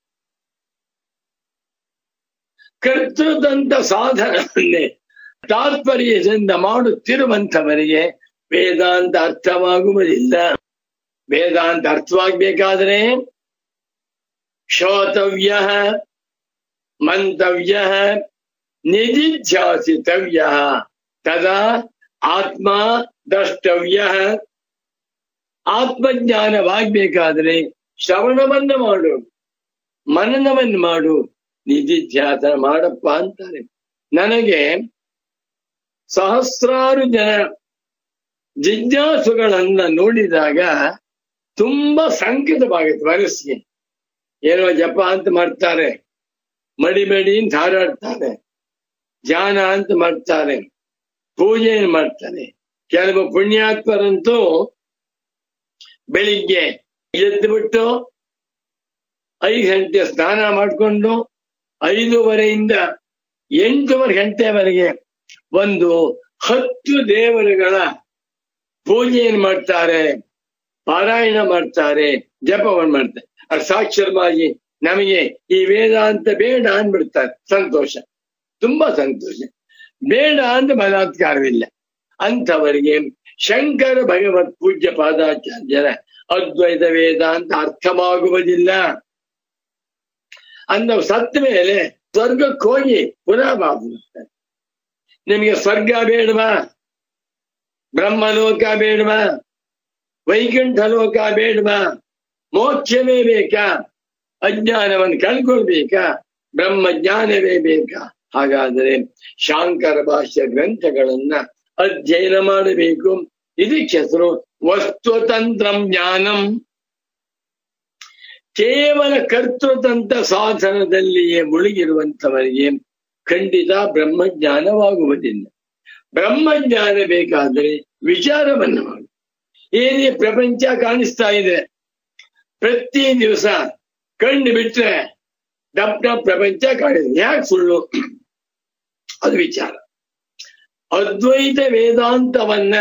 ಕರ್ತೃದಂತ ಸಾಧನವನ್ನೇ ತಾತ್ಪರ್ಯದಿಂದ ಮಾಡುತ್ತಿರುವಂಥವರಿಗೆ ವೇದಾಂತ ಅರ್ಥವಾಗುವುದಿಲ್ಲ ವೇದಾಂತ ಅರ್ಥವಾಗಬೇಕಾದ್ರೆ ಶ್ರೋತವ್ಯ ಮಂತವ್ಯ ನಿಧಿಧ್ಯಾಸಿತವ್ಯ ತದಾ ಆತ್ಮ ದ್ರಷ್ಟವ್ಯ ಆತ್ಮಜ್ಞಾನವಾಗ್ಬೇಕಾದ್ರೆ ಶ್ರವಣವನ್ನ ಮಾಡು ಮನನವನ್ನು ಮಾಡು ನಿಧಿಧ್ಯಾಸ ಮಾಡಪ್ಪ ಅಂತಾರೆ ನನಗೆ ಸಹಸ್ರಾರು ಜನ ಜಿಜ್ಞಾಸುಗಳನ್ನ ನೋಡಿದಾಗ ತುಂಬಾ ಸಂಕಟವಾಗುತ್ತೆ ಮನಸ್ಸಿಗೆ ಏನೋ ಜಪ ಅಂತ ಮಾಡ್ತಾರೆ ಮಡಿ ಮಡಿ ಅಂತ ಹಾರಾಡ್ತಾರೆ ಧ್ಯಾನ ಅಂತ ಮಾಡ್ತಾರೆ ಪೂಜೆ ಮಾಡ್ತಾರೆ ಕೆಲವು ಪುಣ್ಯಾತ್ಮರಂತೂ ಬೆಳಿಗ್ಗೆ ಎದ್ದು ಬಿಟ್ಟು ಐದು ಗಂಟೆ ಸ್ನಾನ ಮಾಡಿಕೊಂಡು ಐದೂವರೆಯಿಂದ ಎಂಟೂವರೆ ಗಂಟೆವರೆಗೆ ಒಂದು ಹತ್ತು ದೇವರುಗಳ ಪೂಜೆಯನ್ನು ಮಾಡ್ತಾರೆ ಪಾರಾಯಣ ಮಾಡ್ತಾರೆ ಜಪವನ್ನು ಮಾಡ್ತಾರೆ ಅದು ಸಾಕ್ಷರವಾಗಿ ನಮಗೆ ಈ ವೇದಾಂತ ಬೇಡ ಅಂದ್ಬಿಡ್ತಾರೆ ಸಂತೋಷ ತುಂಬಾ ಸಂತೋಷ ಬೇಡ ಅಂತ ಬಲಾತ್ಕಾರವಿಲ್ಲ ಅಂಥವರಿಗೆ ಶಂಕರ ಭಗವತ್ ಪೂಜ್ಯ ಪಾದಾಚಾರ್ಯರ ಅದ್ವೈತ ವೇದಾಂತ ಅರ್ಥವಾಗುವುದಿಲ್ಲ ಅಂದ ಸತ್ತ ಮೇಲೆ ಸ್ವರ್ಗಕ್ಕೆ ಹೋಗಿ ಪುನಃ ಬಾಬುತ್ತಾರೆ ನಿಮಗೆ ಸ್ವರ್ಗ ಬೇಡವಾ ಬ್ರಹ್ಮಲೋಕ ಬೇಡವಾ ವೈಕುಂಠ ಲೋಕ ಬೇಡವಾ ಮೋಕ್ಷವೇ ಬೇಕಾ ಅಜ್ಞಾನವನ್ನು ಕಳ್ಕೊಳ್ಬೇಕಾ ಬ್ರಹ್ಮ ಜ್ಞಾನವೇ ಬೇಕಾ ಹಾಗಾದರೆ ಶಾಂಕರ ಭಾಷ್ಯ ಗ್ರಂಥಗಳನ್ನ ಅಧ್ಯಯನ ಮಾಡಬೇಕು ಇದಕ್ಕೆ ಹೆಸರು ವಸ್ತುತಂತ್ರಂ ಜ್ಞಾನಂ ಕೇವಲ ಕರ್ತೃತಂತ್ರ ಸಾಧನದಲ್ಲಿಯೇ ಮುಳುಗಿರುವಂತವರಿಗೆ ಖಂಡಿತ ಬ್ರಹ್ಮಜ್ಞಾನವಾಗುವುದಿಲ್ಲ ಬ್ರಹ್ಮಜ್ಞಾನ ಬೇಕಾದರೆ ವಿಚಾರವನ್ನು ಮಾಡು ಏನೇ ಪ್ರಪಂಚ ಕಾಣಿಸ್ತಾ ಇದೆ ಪ್ರತಿ ದಿವಸ ಕಣ್ಣು ಬಿಟ್ರೆ ದಪ್ಪ ಪ್ರಪಂಚ ಕಾಣಿದೆ ಯಾಕೆ ಸುಳ್ಳು ಅದು ವಿಚಾರ ಅದ್ವೈತ ವೇದಾಂತವನ್ನ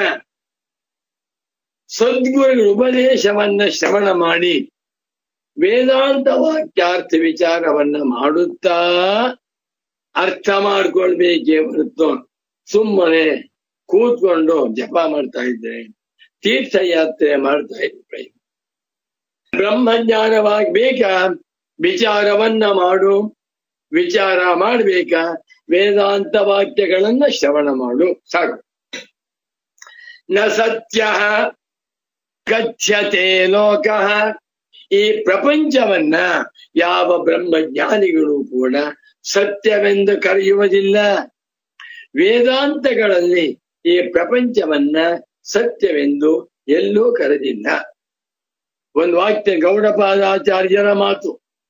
ಸದ್ಗುರುಗಳ ಉಪದೇಶವನ್ನ ಶ್ರವಣ ಮಾಡಿ ವೇದಾಂತ ವಾಕ್ಯಾರ್ಥ ವಿಚಾರವನ್ನ ಮಾಡುತ್ತಾ ಅರ್ಥ ಮಾಡ್ಕೊಳ್ಬೇಕೇ ಹೊರತು ಸುಮ್ಮನೆ ಕೂತ್ಕೊಂಡು ಜಪ ಮಾಡ್ತಾ ಇದ್ರೆ ತೀರ್ಥಯಾತ್ರೆ ಮಾಡ್ತಾ ಇದ್ರೆ ಬ್ರಹ್ಮಜ್ಞಾನವಾಗ್ಬೇಕಾ ವಿಚಾರವನ್ನ ಮಾಡು ವಿಚಾರ ಮಾಡ್ಬೇಕಾ ವೇದಾಂತ ವಾಕ್ಯಗಳನ್ನ ಶ್ರವಣ ಮಾಡು ಸಾಕು ನ ಸತ್ಯ ಕಥ್ಯತೆ ಲೋಕ ಈ ಪ್ರಪಂಚವನ್ನ ಯಾವ ಬ್ರಹ್ಮಜ್ಞಾನಿಗಳು ಕೂಡ ಸತ್ಯವೆಂದು ಕರೆಯುವುದಿಲ್ಲ ವೇದಾಂತಗಳಲ್ಲಿ ಈ ಪ್ರಪಂಚವನ್ನ ಸತ್ಯವೆಂದು ಎಲ್ಲೂ ಕರೆದಿಲ್ಲ ಒಂದು ವಾಕ್ಯ ಗೌಡಪಾದಾಚಾರ್ಯರ ಮಾತು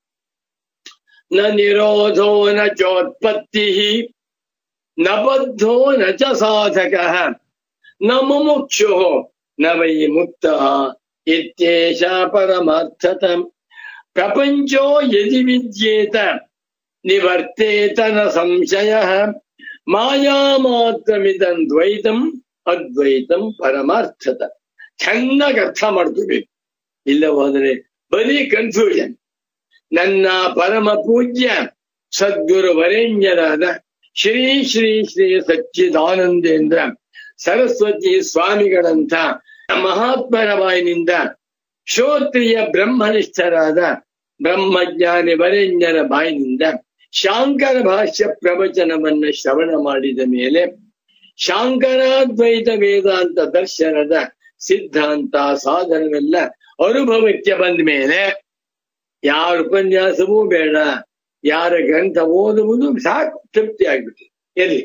ನ ನಿರೋಧೋ ನ ಚೋತ್ಪತ್ತಿ ನ ಬದ್ಧೋ ನ ಚ ಸಾಧಕ ನ ಮುಮುಕ್ಷು ನ ವೈ ಮುಕ್ತ ಇತ್ಯೇಷ ಪರಮಾರ್ಥತ ಪ್ರಪಂಚೋ ಯದಿ ವಿದ್ಯೇತ ನಿವರ್ತೇತ ನ ಸಂಶಯ ಮಾಯಾ ಮಾತ್ರಮಿದಂ ದ್ವೈತಂ ಅದ್ವೈತಂ ಪರಮಾರ್ಥತ ಚೆನ್ನಾಗಿ ಅರ್ಥ ಮಾಡ್ಕೋಬೇಕು ಇಲ್ಲ ಹೋದರೆ ಬರೀ ಕನ್ಫ್ಯೂಷನ್ ನನ್ನ ಪರಮ ಪೂಜ್ಯ ಸದ್ಗುರು ವರೇಣ್ಯರಾದ ಶ್ರೀ ಶ್ರೀ ಶ್ರೀ ಸಚ್ಚಿದಾನಂದೇಂದ್ರ ಸರಸ್ವತಿ ಸ್ವಾಮಿಗಳಂತ ಮಹಾತ್ಮರ ಬಾಯಿನಿಂದ ಶ್ರೋತ್ರಿಯ ಬ್ರಹ್ಮನಿಷ್ಠರಾದ ಬ್ರಹ್ಮಜ್ಞಾನಿ ವರೇಣ್ಯರ ಬಾಯಿನಿಂದ ಶಾಂಕರ ಭಾಷ್ಯ ಪ್ರವಚನವನ್ನ ಶ್ರವಣ ಮಾಡಿದ ಮೇಲೆ ಶಾಂಕರಾದ್ವೈತ ವೇದಾಂತ ದರ್ಶನದ ಸಿದ್ಧಾಂತ ಸಾಧನವೆಲ್ಲ ಅನುಭವಕ್ಕೆ ಬಂದ ಮೇಲೆ ಯಾರ ಉಪನ್ಯಾಸವೂ ಬೇಡ ಯಾರ ಗ್ರಂಥ ಓದುವುದು ಸಾಕು ತೃಪ್ತಿ ಆಗ್ಬಿಟ್ಟು ಎಲ್ಲಿ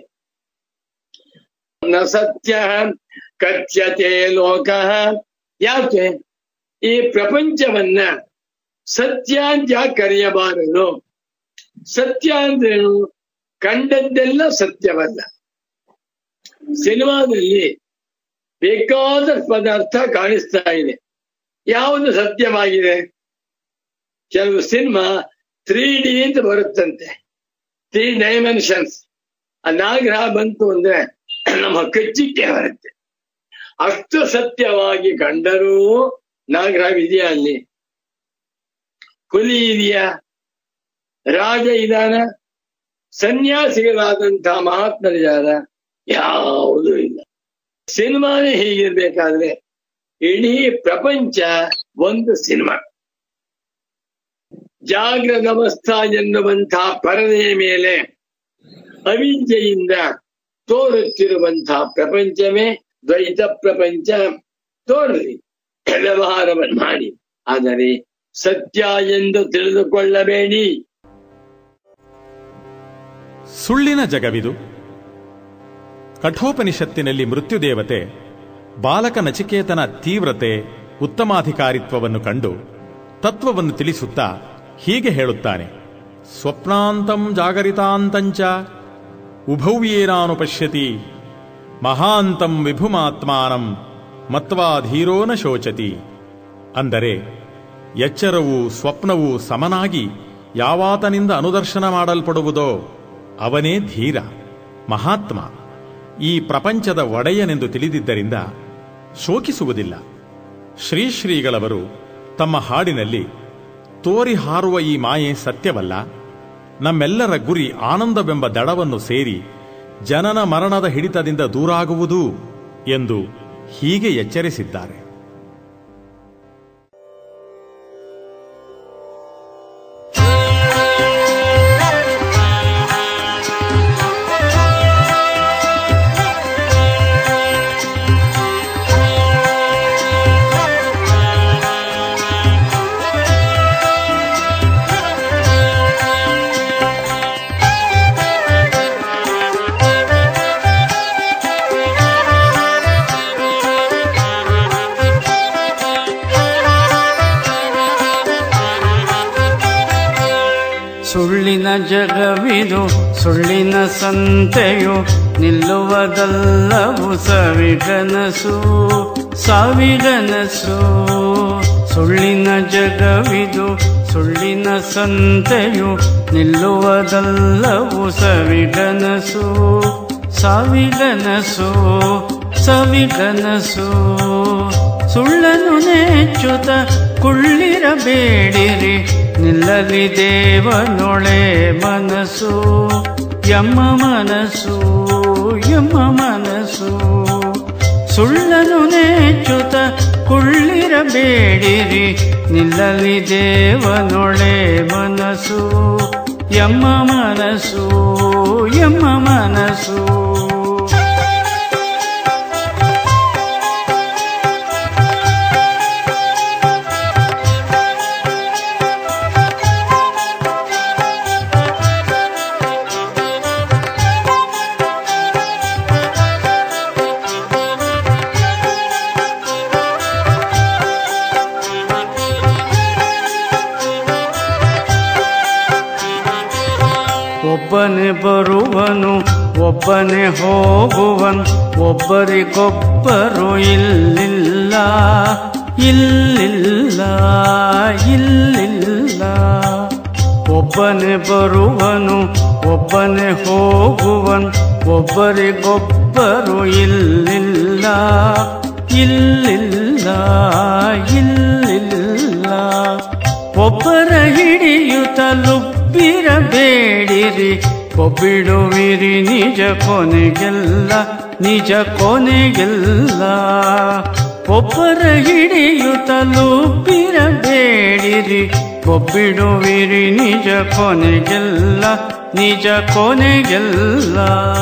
ನ ಸತ್ಯ ಕಥ್ಯತೆ ಲೋಕ ಯಾಕೆ ಈ ಪ್ರಪಂಚವನ್ನ ಸತ್ಯ ಅಂತ ಯಾಕೆ ಕರೆಯಬಾರದು ಸತ್ಯ ಅಂದ್ರೇನು ಕಂಡದ್ದೆಲ್ಲ ಸತ್ಯವಲ್ಲ ಸಿನಿಮಾದಲ್ಲಿ ಬೇಕಾದ ಪದಾರ್ಥ ಕಾಣಿಸ್ತಾ ಇದೆ ಯಾವುದು ಸತ್ಯವಾಗಿದೆ ಕೆಲವು ಸಿನಿಮಾ ತ್ರೀ ಡಿ ಅಂತ ಬರುತ್ತಂತೆ ತ್ರೀ ಡೈಮೆನ್ಷನ್ಸ್ ಆ ನಾಗ್ರಹ ಬಂತು ಅಂದ್ರೆ ನಮ್ಮ ಕಚ್ಚಿಕ್ಕೆ ಬರುತ್ತೆ ಅಷ್ಟು ಸತ್ಯವಾಗಿ ಕಂಡರೂ ನಾಗ್ರಹ ಇದೆಯಾ ಅಲ್ಲಿ ಹುಲಿ ಇದೆಯಾ ರಾಜ ಇದಾನ ಸನ್ಯಾಸಿಗಳಾದಂತಹ ಮಹಾತ್ಮರಿದಾರ ಯಾವುದೂ ಇಲ್ಲ ಸಿನಿಮಾನೇ ಹೀಗಿರ್ಬೇಕಾದ್ರೆ ಇಡೀ ಪ್ರಪಂಚ ಒಂದು ಸಿನಿಮಾ ಜಾಗ್ರದ ಅವಸ್ಥಾ ಎನ್ನುವಂತಹ ಪರದೆಯ ಮೇಲೆ ಅವಿದ್ಯೆಯಿಂದ ತೋರುತ್ತಿರುವಂತಹ ಪ್ರಪಂಚವೇ ದ್ವೈತ ಪ್ರಪಂಚ ತೋರಲಿ ವ್ಯವಹಾರವನ್ನು ಮಾಡಿ ಆದರೆ ಸತ್ಯ ಎಂದು ತಿಳಿದುಕೊಳ್ಳಬೇಡಿ ಸುಳ್ಳಿನ ಜಗವಿದು ಕಠೋಪನಿಷತ್ತಿನಲ್ಲಿ ಮೃತ್ಯುದೇವತೆ ಬಾಲಕ ನಚಿಕೇತನ ತೀವ್ರತೆ ಉತ್ತಮಾಧಿಕಾರಿತ್ವವನ್ನು ಕಂಡು ತತ್ವವನ್ನು ತಿಳಿಸುತ್ತಾ ಹೀಗೆ ಹೇಳುತ್ತಾನೆ ಸ್ವಪ್ನಾಂತಂ ಜಾಗರಿತಾಂತಂಚ ಉಭವ್ಯೇನಾನು ಪಶ್ಯತಿ ಮಹಾಂತಂ ವಿಭುಮಾತ್ಮಾನಂ ಮತ್ವಾ ಧೀರೋ ನ ಶೋಚತಿ ಅಂದರೆ ಎಚ್ಚರವೂ ಸ್ವಪ್ನವೂ ಸಮನಾಗಿ ಯಾವಾತನಿಂದ ಅನುದರ್ಶನ ಮಾಡಲ್ಪಡುವುದೋ ಅವನೇ ಧೀರ ಮಹಾತ್ಮ ಈ ಪ್ರಪಂಚದ ಒಡೆಯನೆಂದು ತಿಳಿದಿದ್ದರಿಂದ ಶೋಕಿಸುವುದಿಲ್ಲ ಶ್ರೀ ಶ್ರೀಗಳವರು ತಮ್ಮ ಹಾಡಿನಲ್ಲಿ ತೋರಿ ಹಾರುವ ಈ ಮಾಯೆ ಸತ್ಯವಲ್ಲ ನಮ್ಮೆಲ್ಲರ ಗುರಿ ಆನಂದವೆಂಬ ದಡವನ್ನು ಸೇರಿ ಜನನ ಮರಣದ ಹಿಡಿತದಿಂದ ದೂರಾಗುವುದು ಎಂದು ಹೀಗೆ ಎಚ್ಚರಿಸಿದ್ದಾರೆ ಸುಳ್ಳಿನ ಜಗವಿದು ಸುಳ್ಳಿನ ಸಂತೆಯು ನಿಲ್ಲುವುದಲ್ಲವು ಸವಿಗನಸು ಸಾವಿಗನಸು ಸುಳ್ಳಿನ ಜಗವಿದು ಸುಳ್ಳಿನ ಸಂತೆಯು ನಿಲ್ಲುವುದಲ್ಲವು ಸವಿಗನಸು ಸಾವಿಗನಸು ಸವಿಗನಸು ಸುಳ್ಳನು ನೆಚ್ಚುತ ಕುಳ್ಳಿರಬೇಡಿರಿ ನಿಲ್ಲಲಿ ದೇವನೊಳೆ ಮನಸ್ಸು ಯಮ್ಮ ಮನಸ್ಸು ಯಮ್ಮ ಮನಸ್ಸು ಸುಳ್ಳನು ನೆಚ್ಚುತ ಕುಳ್ಳಿರಬೇಡಿರಿ ನಿಲ್ಲಲಿ ದೇವನೊಳೆ ಮನಸ್ಸು ಯಮ್ಮ ಮನಸ್ಸು ಯಮ್ಮ ಮನಸ್ಸು ಒಬ್ಬನೇ ಬರುವನು ಒಬ್ಬನೇ ಹೋಗುವನ್ ಒಬ್ಬರಿಗೊಬ್ಬರು ಇಲ್ಲಿಲ್ಲ ಇಲ್ಲಿಲ್ಲ ಇಲ್ಲಿಲ್ಲ ಒಬ್ಬನೇ ಬರುವನು ಒಬ್ಬನೇ ಹೋಗುವನ್ ಒಬ್ಬರಿಗೊಬ್ಬರು ಇಲ್ಲಿಲ್ಲ ಇಲ್ಲಿಲ್ಲ ಇಲ್ಲಿಲ್ಲ ಒಬ್ಬರ ಹಿಡಿಯುತ್ತಲುಬ್ಬಿರಬೇಡಿರಿ ಕೊಬ್ಬಿಡುವಿರಿ ನಿಜ ಕೊನೆಗೆಲ್ಲ ನಿಜ ಕೊನೆಗೆಲ್ಲ ಒಬ್ಬರ ಹಿಡಿಯುತ್ತಲುಬ್ಬಿರಬೇಡಿರಿ ಕೊಬ್ಬಿಡುವಿರಿ ನಿಜ ಕೊನೆಗೆಲ್ಲ ನಿಜ ಕೊನೆಗೆಲ್ಲ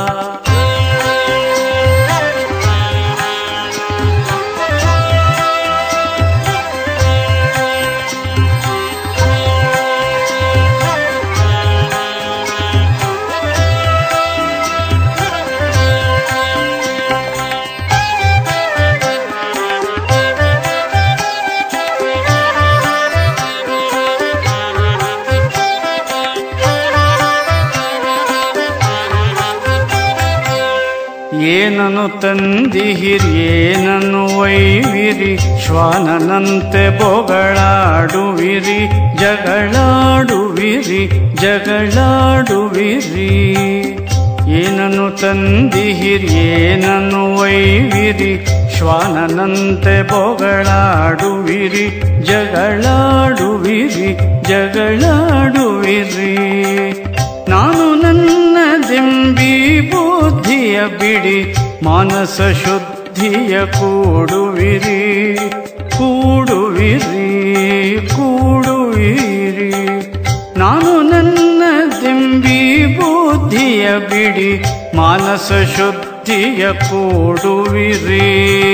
ಏನನು ತಂದಿಹಿರಿ ಏನನ್ನು ಒಯ್ವಿರಿ ಶ್ವಾನನಂತೆ ಬೊಗಳಾಡುವಿರಿ ಜಗಳಾಡುವಿರಿ ಜಗಳಾಡುವಿರಿ ಏನನ್ನು ತಂದಿಹಿರಿ ಏನನ್ನು ಒಯ್ವಿರಿ ಶ್ವಾನನಂತೆ ಬೊಗಳಾಡುವಿರಿ ಜಗಳಾಡುವಿರಿ ಜಗಳಾಡುವಿರಿ ನಾನು ನನ್ನ ದಿಂಬಿ ಬುದ್ಧಿಯ ಬಿಡಿ ಮಾನಸ ಶುದ್ಧಿಯ ಕೂಡುವಿರಿ ಕೂಡುವಿರಿ ಕೂಡುವಿರಿ ನಾನು ನನ್ನ ದಿಂಬಿ ಬುದ್ಧಿಯ ಬಿಡಿ ಮಾನಸ ಶುದ್ಧಿಯ ಕೂಡುವಿರಿ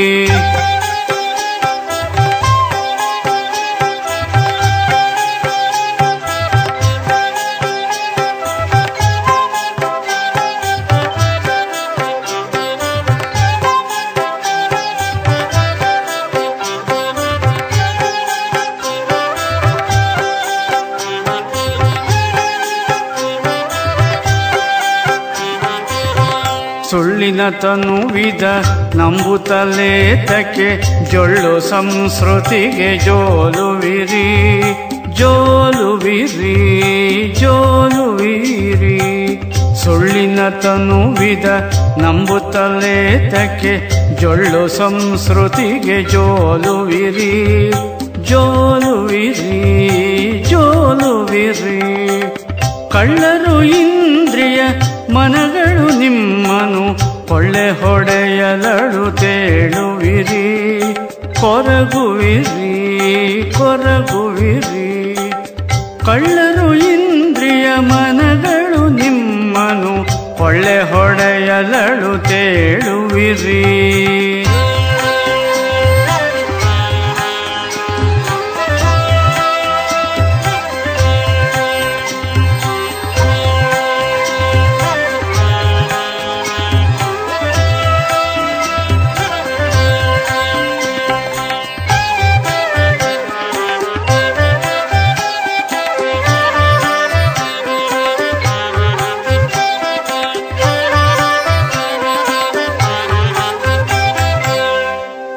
ಸುಳ್ಳಿನ ತನುವಿದ ನಂಬುತ್ತಲೇತಕ್ಕೆ ಜೊಳ್ಳು ಸಂಸ್ಕೃತಿಗೆ ಜೋಲುವಿರಿ ಜೋಲುವಿರಿ ಜೋಲುವಿರಿ ಸುಳ್ಳಿನ ತನುವಿದ ನಂಬುತ್ತಲೇತಕ್ಕೆ ಜೊಳ್ಳು ಸಂಸ್ಕೃತಿಗೆ ಜೋಲುವಿರಿ ಜೋಲುವಿರಿ ಜೋಲುವಿರಿ ಕಳ್ಳರು ಇಂದ್ರಿಯ ಮನಗಳು ನಿಮ್ಮನು ಕೊಳ್ಳೆ ಹೊಡೆಯಲಳು ತೇಳುವಿರಿ ಕೊರಗುವಿರಿ ಕೊರಗುವಿರಿ ಕಳ್ಳರು ಇಂದ್ರಿಯ ಮನಗಳು ನಿಮ್ಮನು ಕೊಳ್ಳೆ ಹೊಡೆಯಲಳು ತೇಳುವಿರಿ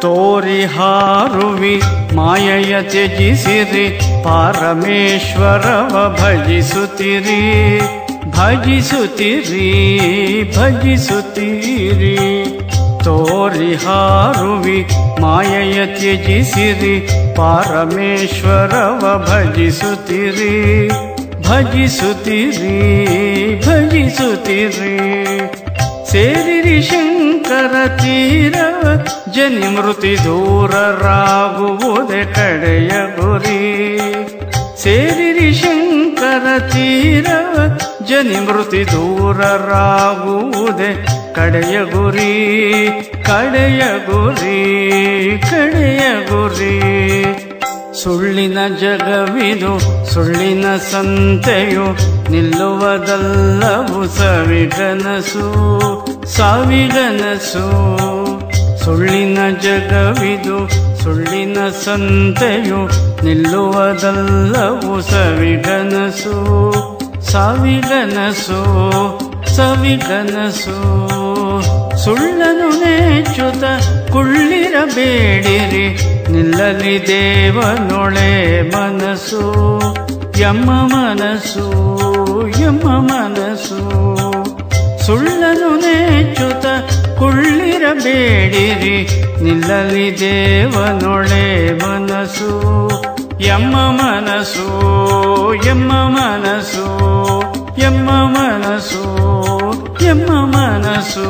ತೋರಿ ಹಾರುವಿ ಮಾಯೆಯ ತ್ಯಜಿಸಿರಿ ಪಾರಮೇಶ್ವರವ ಭಜಿಸುತ್ತಿರಿ ಭಜಿಸುತ್ತಿರಿ ಭಜಿಸುತ್ತೀರಿ ತೋರಿ ಹಾರುವಿ ಮಾಯೆಯ ತ್ಯಜಿಸಿರಿ ಪಾರಮೇಶ್ವರವ ಭಜಿಸುತ್ತಿರಿ ಭಜಿಸುತ್ತೀರಿ ಭಜಿಸುತ್ತೀರಿ ಸೇರಿರಿ ಶಂಕರ ತೀರವ ಜನಿ ಮೃತಿ ದೂರರಾಗುವುದೇ ಕಡೆಯ ಗುರಿ ಸೇರಿರಿ ಶಂಕರ ತೀರವ ಜನಿ ಮೃತಿ ದೂರರಾಗುವುದೇ ಕಡೆಯ ಗುರಿ ಕಡೆಯ ಗುರಿ ಕಡೆಯ ಗುರಿ ಸುಳ್ಳಿನ ಜಗವಿದು ಸುಳ್ಳಿನ ಸಂತೆಯು ನಿಲ್ಲುವುದಲ್ಲವು ಸವಿಗನಸು ಸಾವಿಗನಸು ಸುಳ್ಳಿನ ಜಗವಿದು ಸುಳ್ಳಿನ ಸಂತೆಯು ನಿಲ್ಲುವುದಲ್ಲವು ಸವಿಗನಸು ಸಾವಿಗನಸು ಸವಿಗನಸು ಸುಳ್ಳನು ನೇಚುತ ಕುಳ್ಳಿರಬೇಡಿರಿ ನಿಲ್ಲಲಿ ದೇವನೊಳೆ ಮನಸ್ಸು ಯಮ್ಮ ಮನಸ್ಸು ಯಮ್ಮ ಮನಸ್ಸು ಸುಳ್ಳನು ನೇಚುತ ಕುಳ್ಳಿರಬೇಡಿರಿ ನಿಲ್ಲಲಿ ದೇವನೊಳೆ ಮನಸ್ಸು ಯಮ್ಮ ಮನಸ್ಸು ಯಮ್ಮ ಮನಸ್ಸು ಯಮ್ಮ ಮನಸ್ಸು ಯಮ್ಮ ಮನಸ್ಸು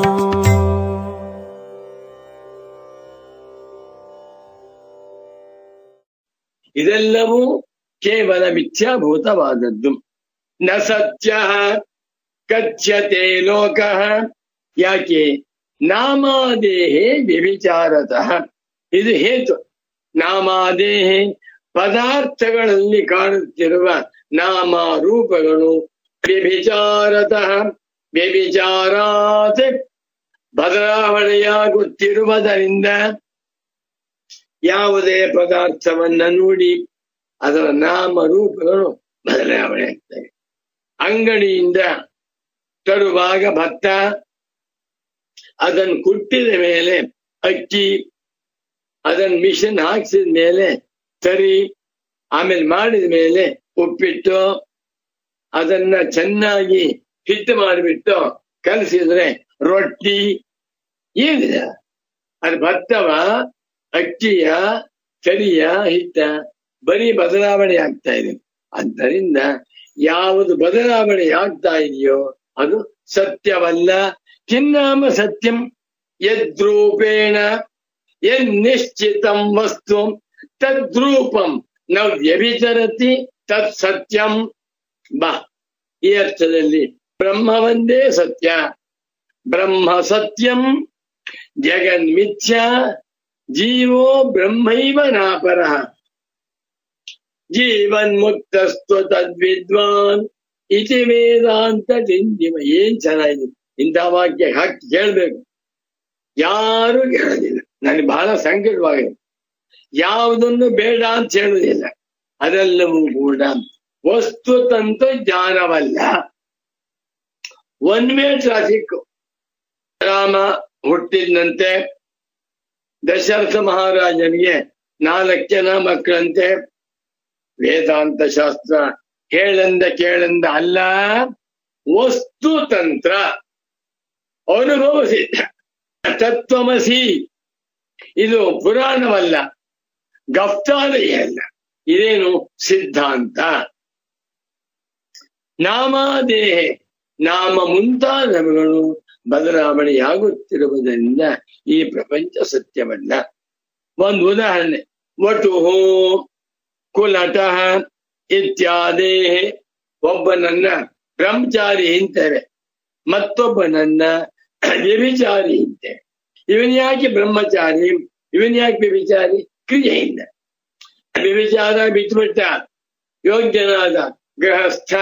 ಇದೆಲ್ಲವೂ ಕೇವಲ ಮಿಥ್ಯಾಭೂತವಾದದ್ದು ನ ಸತ್ಯ ಕಥ್ಯತೆ ಲೋಕ ಯಾಕೆ ನಾಮಾದೇಹೇ ವ್ಯಭಿಚಾರತಃ ಇದು ಹೇತು ನಾಮಾದೇಹೆ ಪದಾರ್ಥಗಳಲ್ಲಿ ಕಾಣುತ್ತಿರುವ ನಾಮ ರೂಪಗಳು ವ್ಯಭಿಚಾರತಃ ವ್ಯಭಿಚಾರಾತ್ ಬದಲಾವಣೆಯಾಗುತ್ತಿರುವುದರಿಂದ ಯಾವುದೇ ಪದಾರ್ಥವನ್ನ ನೋಡಿ ಅದರ ನಾಮ ರೂಪಗಳು ಬದಲಾವಣೆ ಆಗ್ತವೆ ಅಂಗಡಿಯಿಂದ ತರುವಾಗ ಭತ್ತ ಅದನ್ನು ಕುಟ್ಟಿದ ಮೇಲೆ ಅಕ್ಕಿ ಅದನ್ನ ಮಿಷನ್ ಹಾಕ್ಸಿದ ಮೇಲೆ ಸರಿ ಆಮೇಲೆ ಮಾಡಿದ ಮೇಲೆ ಉಪ್ಪಿಟ್ಟು ಅದನ್ನ ಚೆನ್ನಾಗಿ ಹಿಟ್ಟು ಮಾಡಿಬಿಟ್ಟು ಕಲಸಿದ್ರೆ ರೊಟ್ಟಿ ಏನಿದೆ ಅದು ಭತ್ತವ ಅಕ್ಕಿಯ ಕರಿಯ ಹಿಟ್ಟ ಬರೀ ಬದಲಾವಣೆ ಆಗ್ತಾ ಇದೆ ಆದ್ದರಿಂದ ಯಾವುದು ಬದಲಾವಣೆ ಆಗ್ತಾ ಇದೆಯೋ ಅದು ಸತ್ಯವಲ್ಲ ಕಿನ್ನಾಮ ಸತ್ಯಂ ಯದ್ರೂಪೇಣ ಯನ್ನಿಶ್ಚಿತಂ ವಸ್ತು ತದ್ರೂಪಂ ನ ವ್ಯಭಿಚರತಿ ತತ್ ಸತ್ಯಂ ಬಾ ಈ ಅರ್ಥದಲ್ಲಿ ಬ್ರಹ್ಮವಂದೇ ಸತ್ಯ ಬ್ರಹ್ಮ ಸತ್ಯಂ ಜಗನ್ಮಿಥ್ಯ ಜೀವೋ ಬ್ರಹ್ಮೈವ ನಾಪರ ಜೀವನ್ಮುಕ್ತಸ್ತು ತದ್ವಿದ್ವಾನ್ ಇತಿ ವೇದಾಂತ ಚಿಂತಿಮ ಏನ್ ಚೆನ್ನಾಗಿದೆ ಇಂಥ ವಾಕ್ಯ ಹಾಕಿ ಕೇಳ್ಬೇಕು ಯಾರು ಕೇಳೋದಿಲ್ಲ ನನಗೆ ಬಹಳ ಸಂಕಟವಾಗಿದೆ ಯಾವುದನ್ನು ಬೇಡ ಅಂತ ಹೇಳುವುದಿಲ್ಲ ಅದೆಲ್ಲವೂ ಕೂಡ ವಸ್ತು ತಂತು ಜ್ಞಾನವಲ್ಲ ಒನ್ ವೇ ಟ್ರಾಫಿಕ್ ರಾಮ ಹುಟ್ಟಿದಂತೆ ದಶರಥ ಮಹಾರಾಜನಿಗೆ ನಾಲ್ಕು ಜನ ಮಕ್ಕಳಂತೆ ವೇದಾಂತ ಶಾಸ್ತ್ರ ಹೇಳಂದ ಕೇಳಂದ ಅಲ್ಲ ವಸ್ತು ತಂತ್ರ ಅನುಭವಿಸಿದ್ದ ತತ್ವಮಸಿ ಇದು ಪುರಾಣವಲ್ಲ ಗಫ್ತಾಲಯ ಅಲ್ಲ ಇದೇನು ಸಿದ್ಧಾಂತ ನಾಮಾದೇಹೆ ನಾಮ ಮುಂತಾದವುಗಳು ಬದಲಾವಣೆಯಾಗುತ್ತಿರುವುದರಿಂದ ಈ ಪ್ರಪಂಚ ಸತ್ಯವಲ್ಲ ಒಂದು ಉದಾಹರಣೆ ವಟುಹು ಕುಲಟಃ ಇತ್ಯಾದಿ ಒಬ್ಬನನ್ನ ಬ್ರಹ್ಮಚಾರಿ ಅಂತೇವೆ ಮತ್ತೊಬ್ಬನನ್ನ ವ್ಯಭಿಚಾರಿ ಅಂತೇವೆ ಇವನ್ ಯಾಕೆ ಬ್ರಹ್ಮಚಾರಿ ಇವನ್ ಯಾಕೆ ವ್ಯಭಿಚಾರಿ ಕ್ರಿಯೆಯಿಂದ ವ್ಯಭಿಚಾರ ಬಿಟ್ಟುಬಿಟ್ಟ ಯೋಗ್ಯನಾದ ಗೃಹಸ್ಥ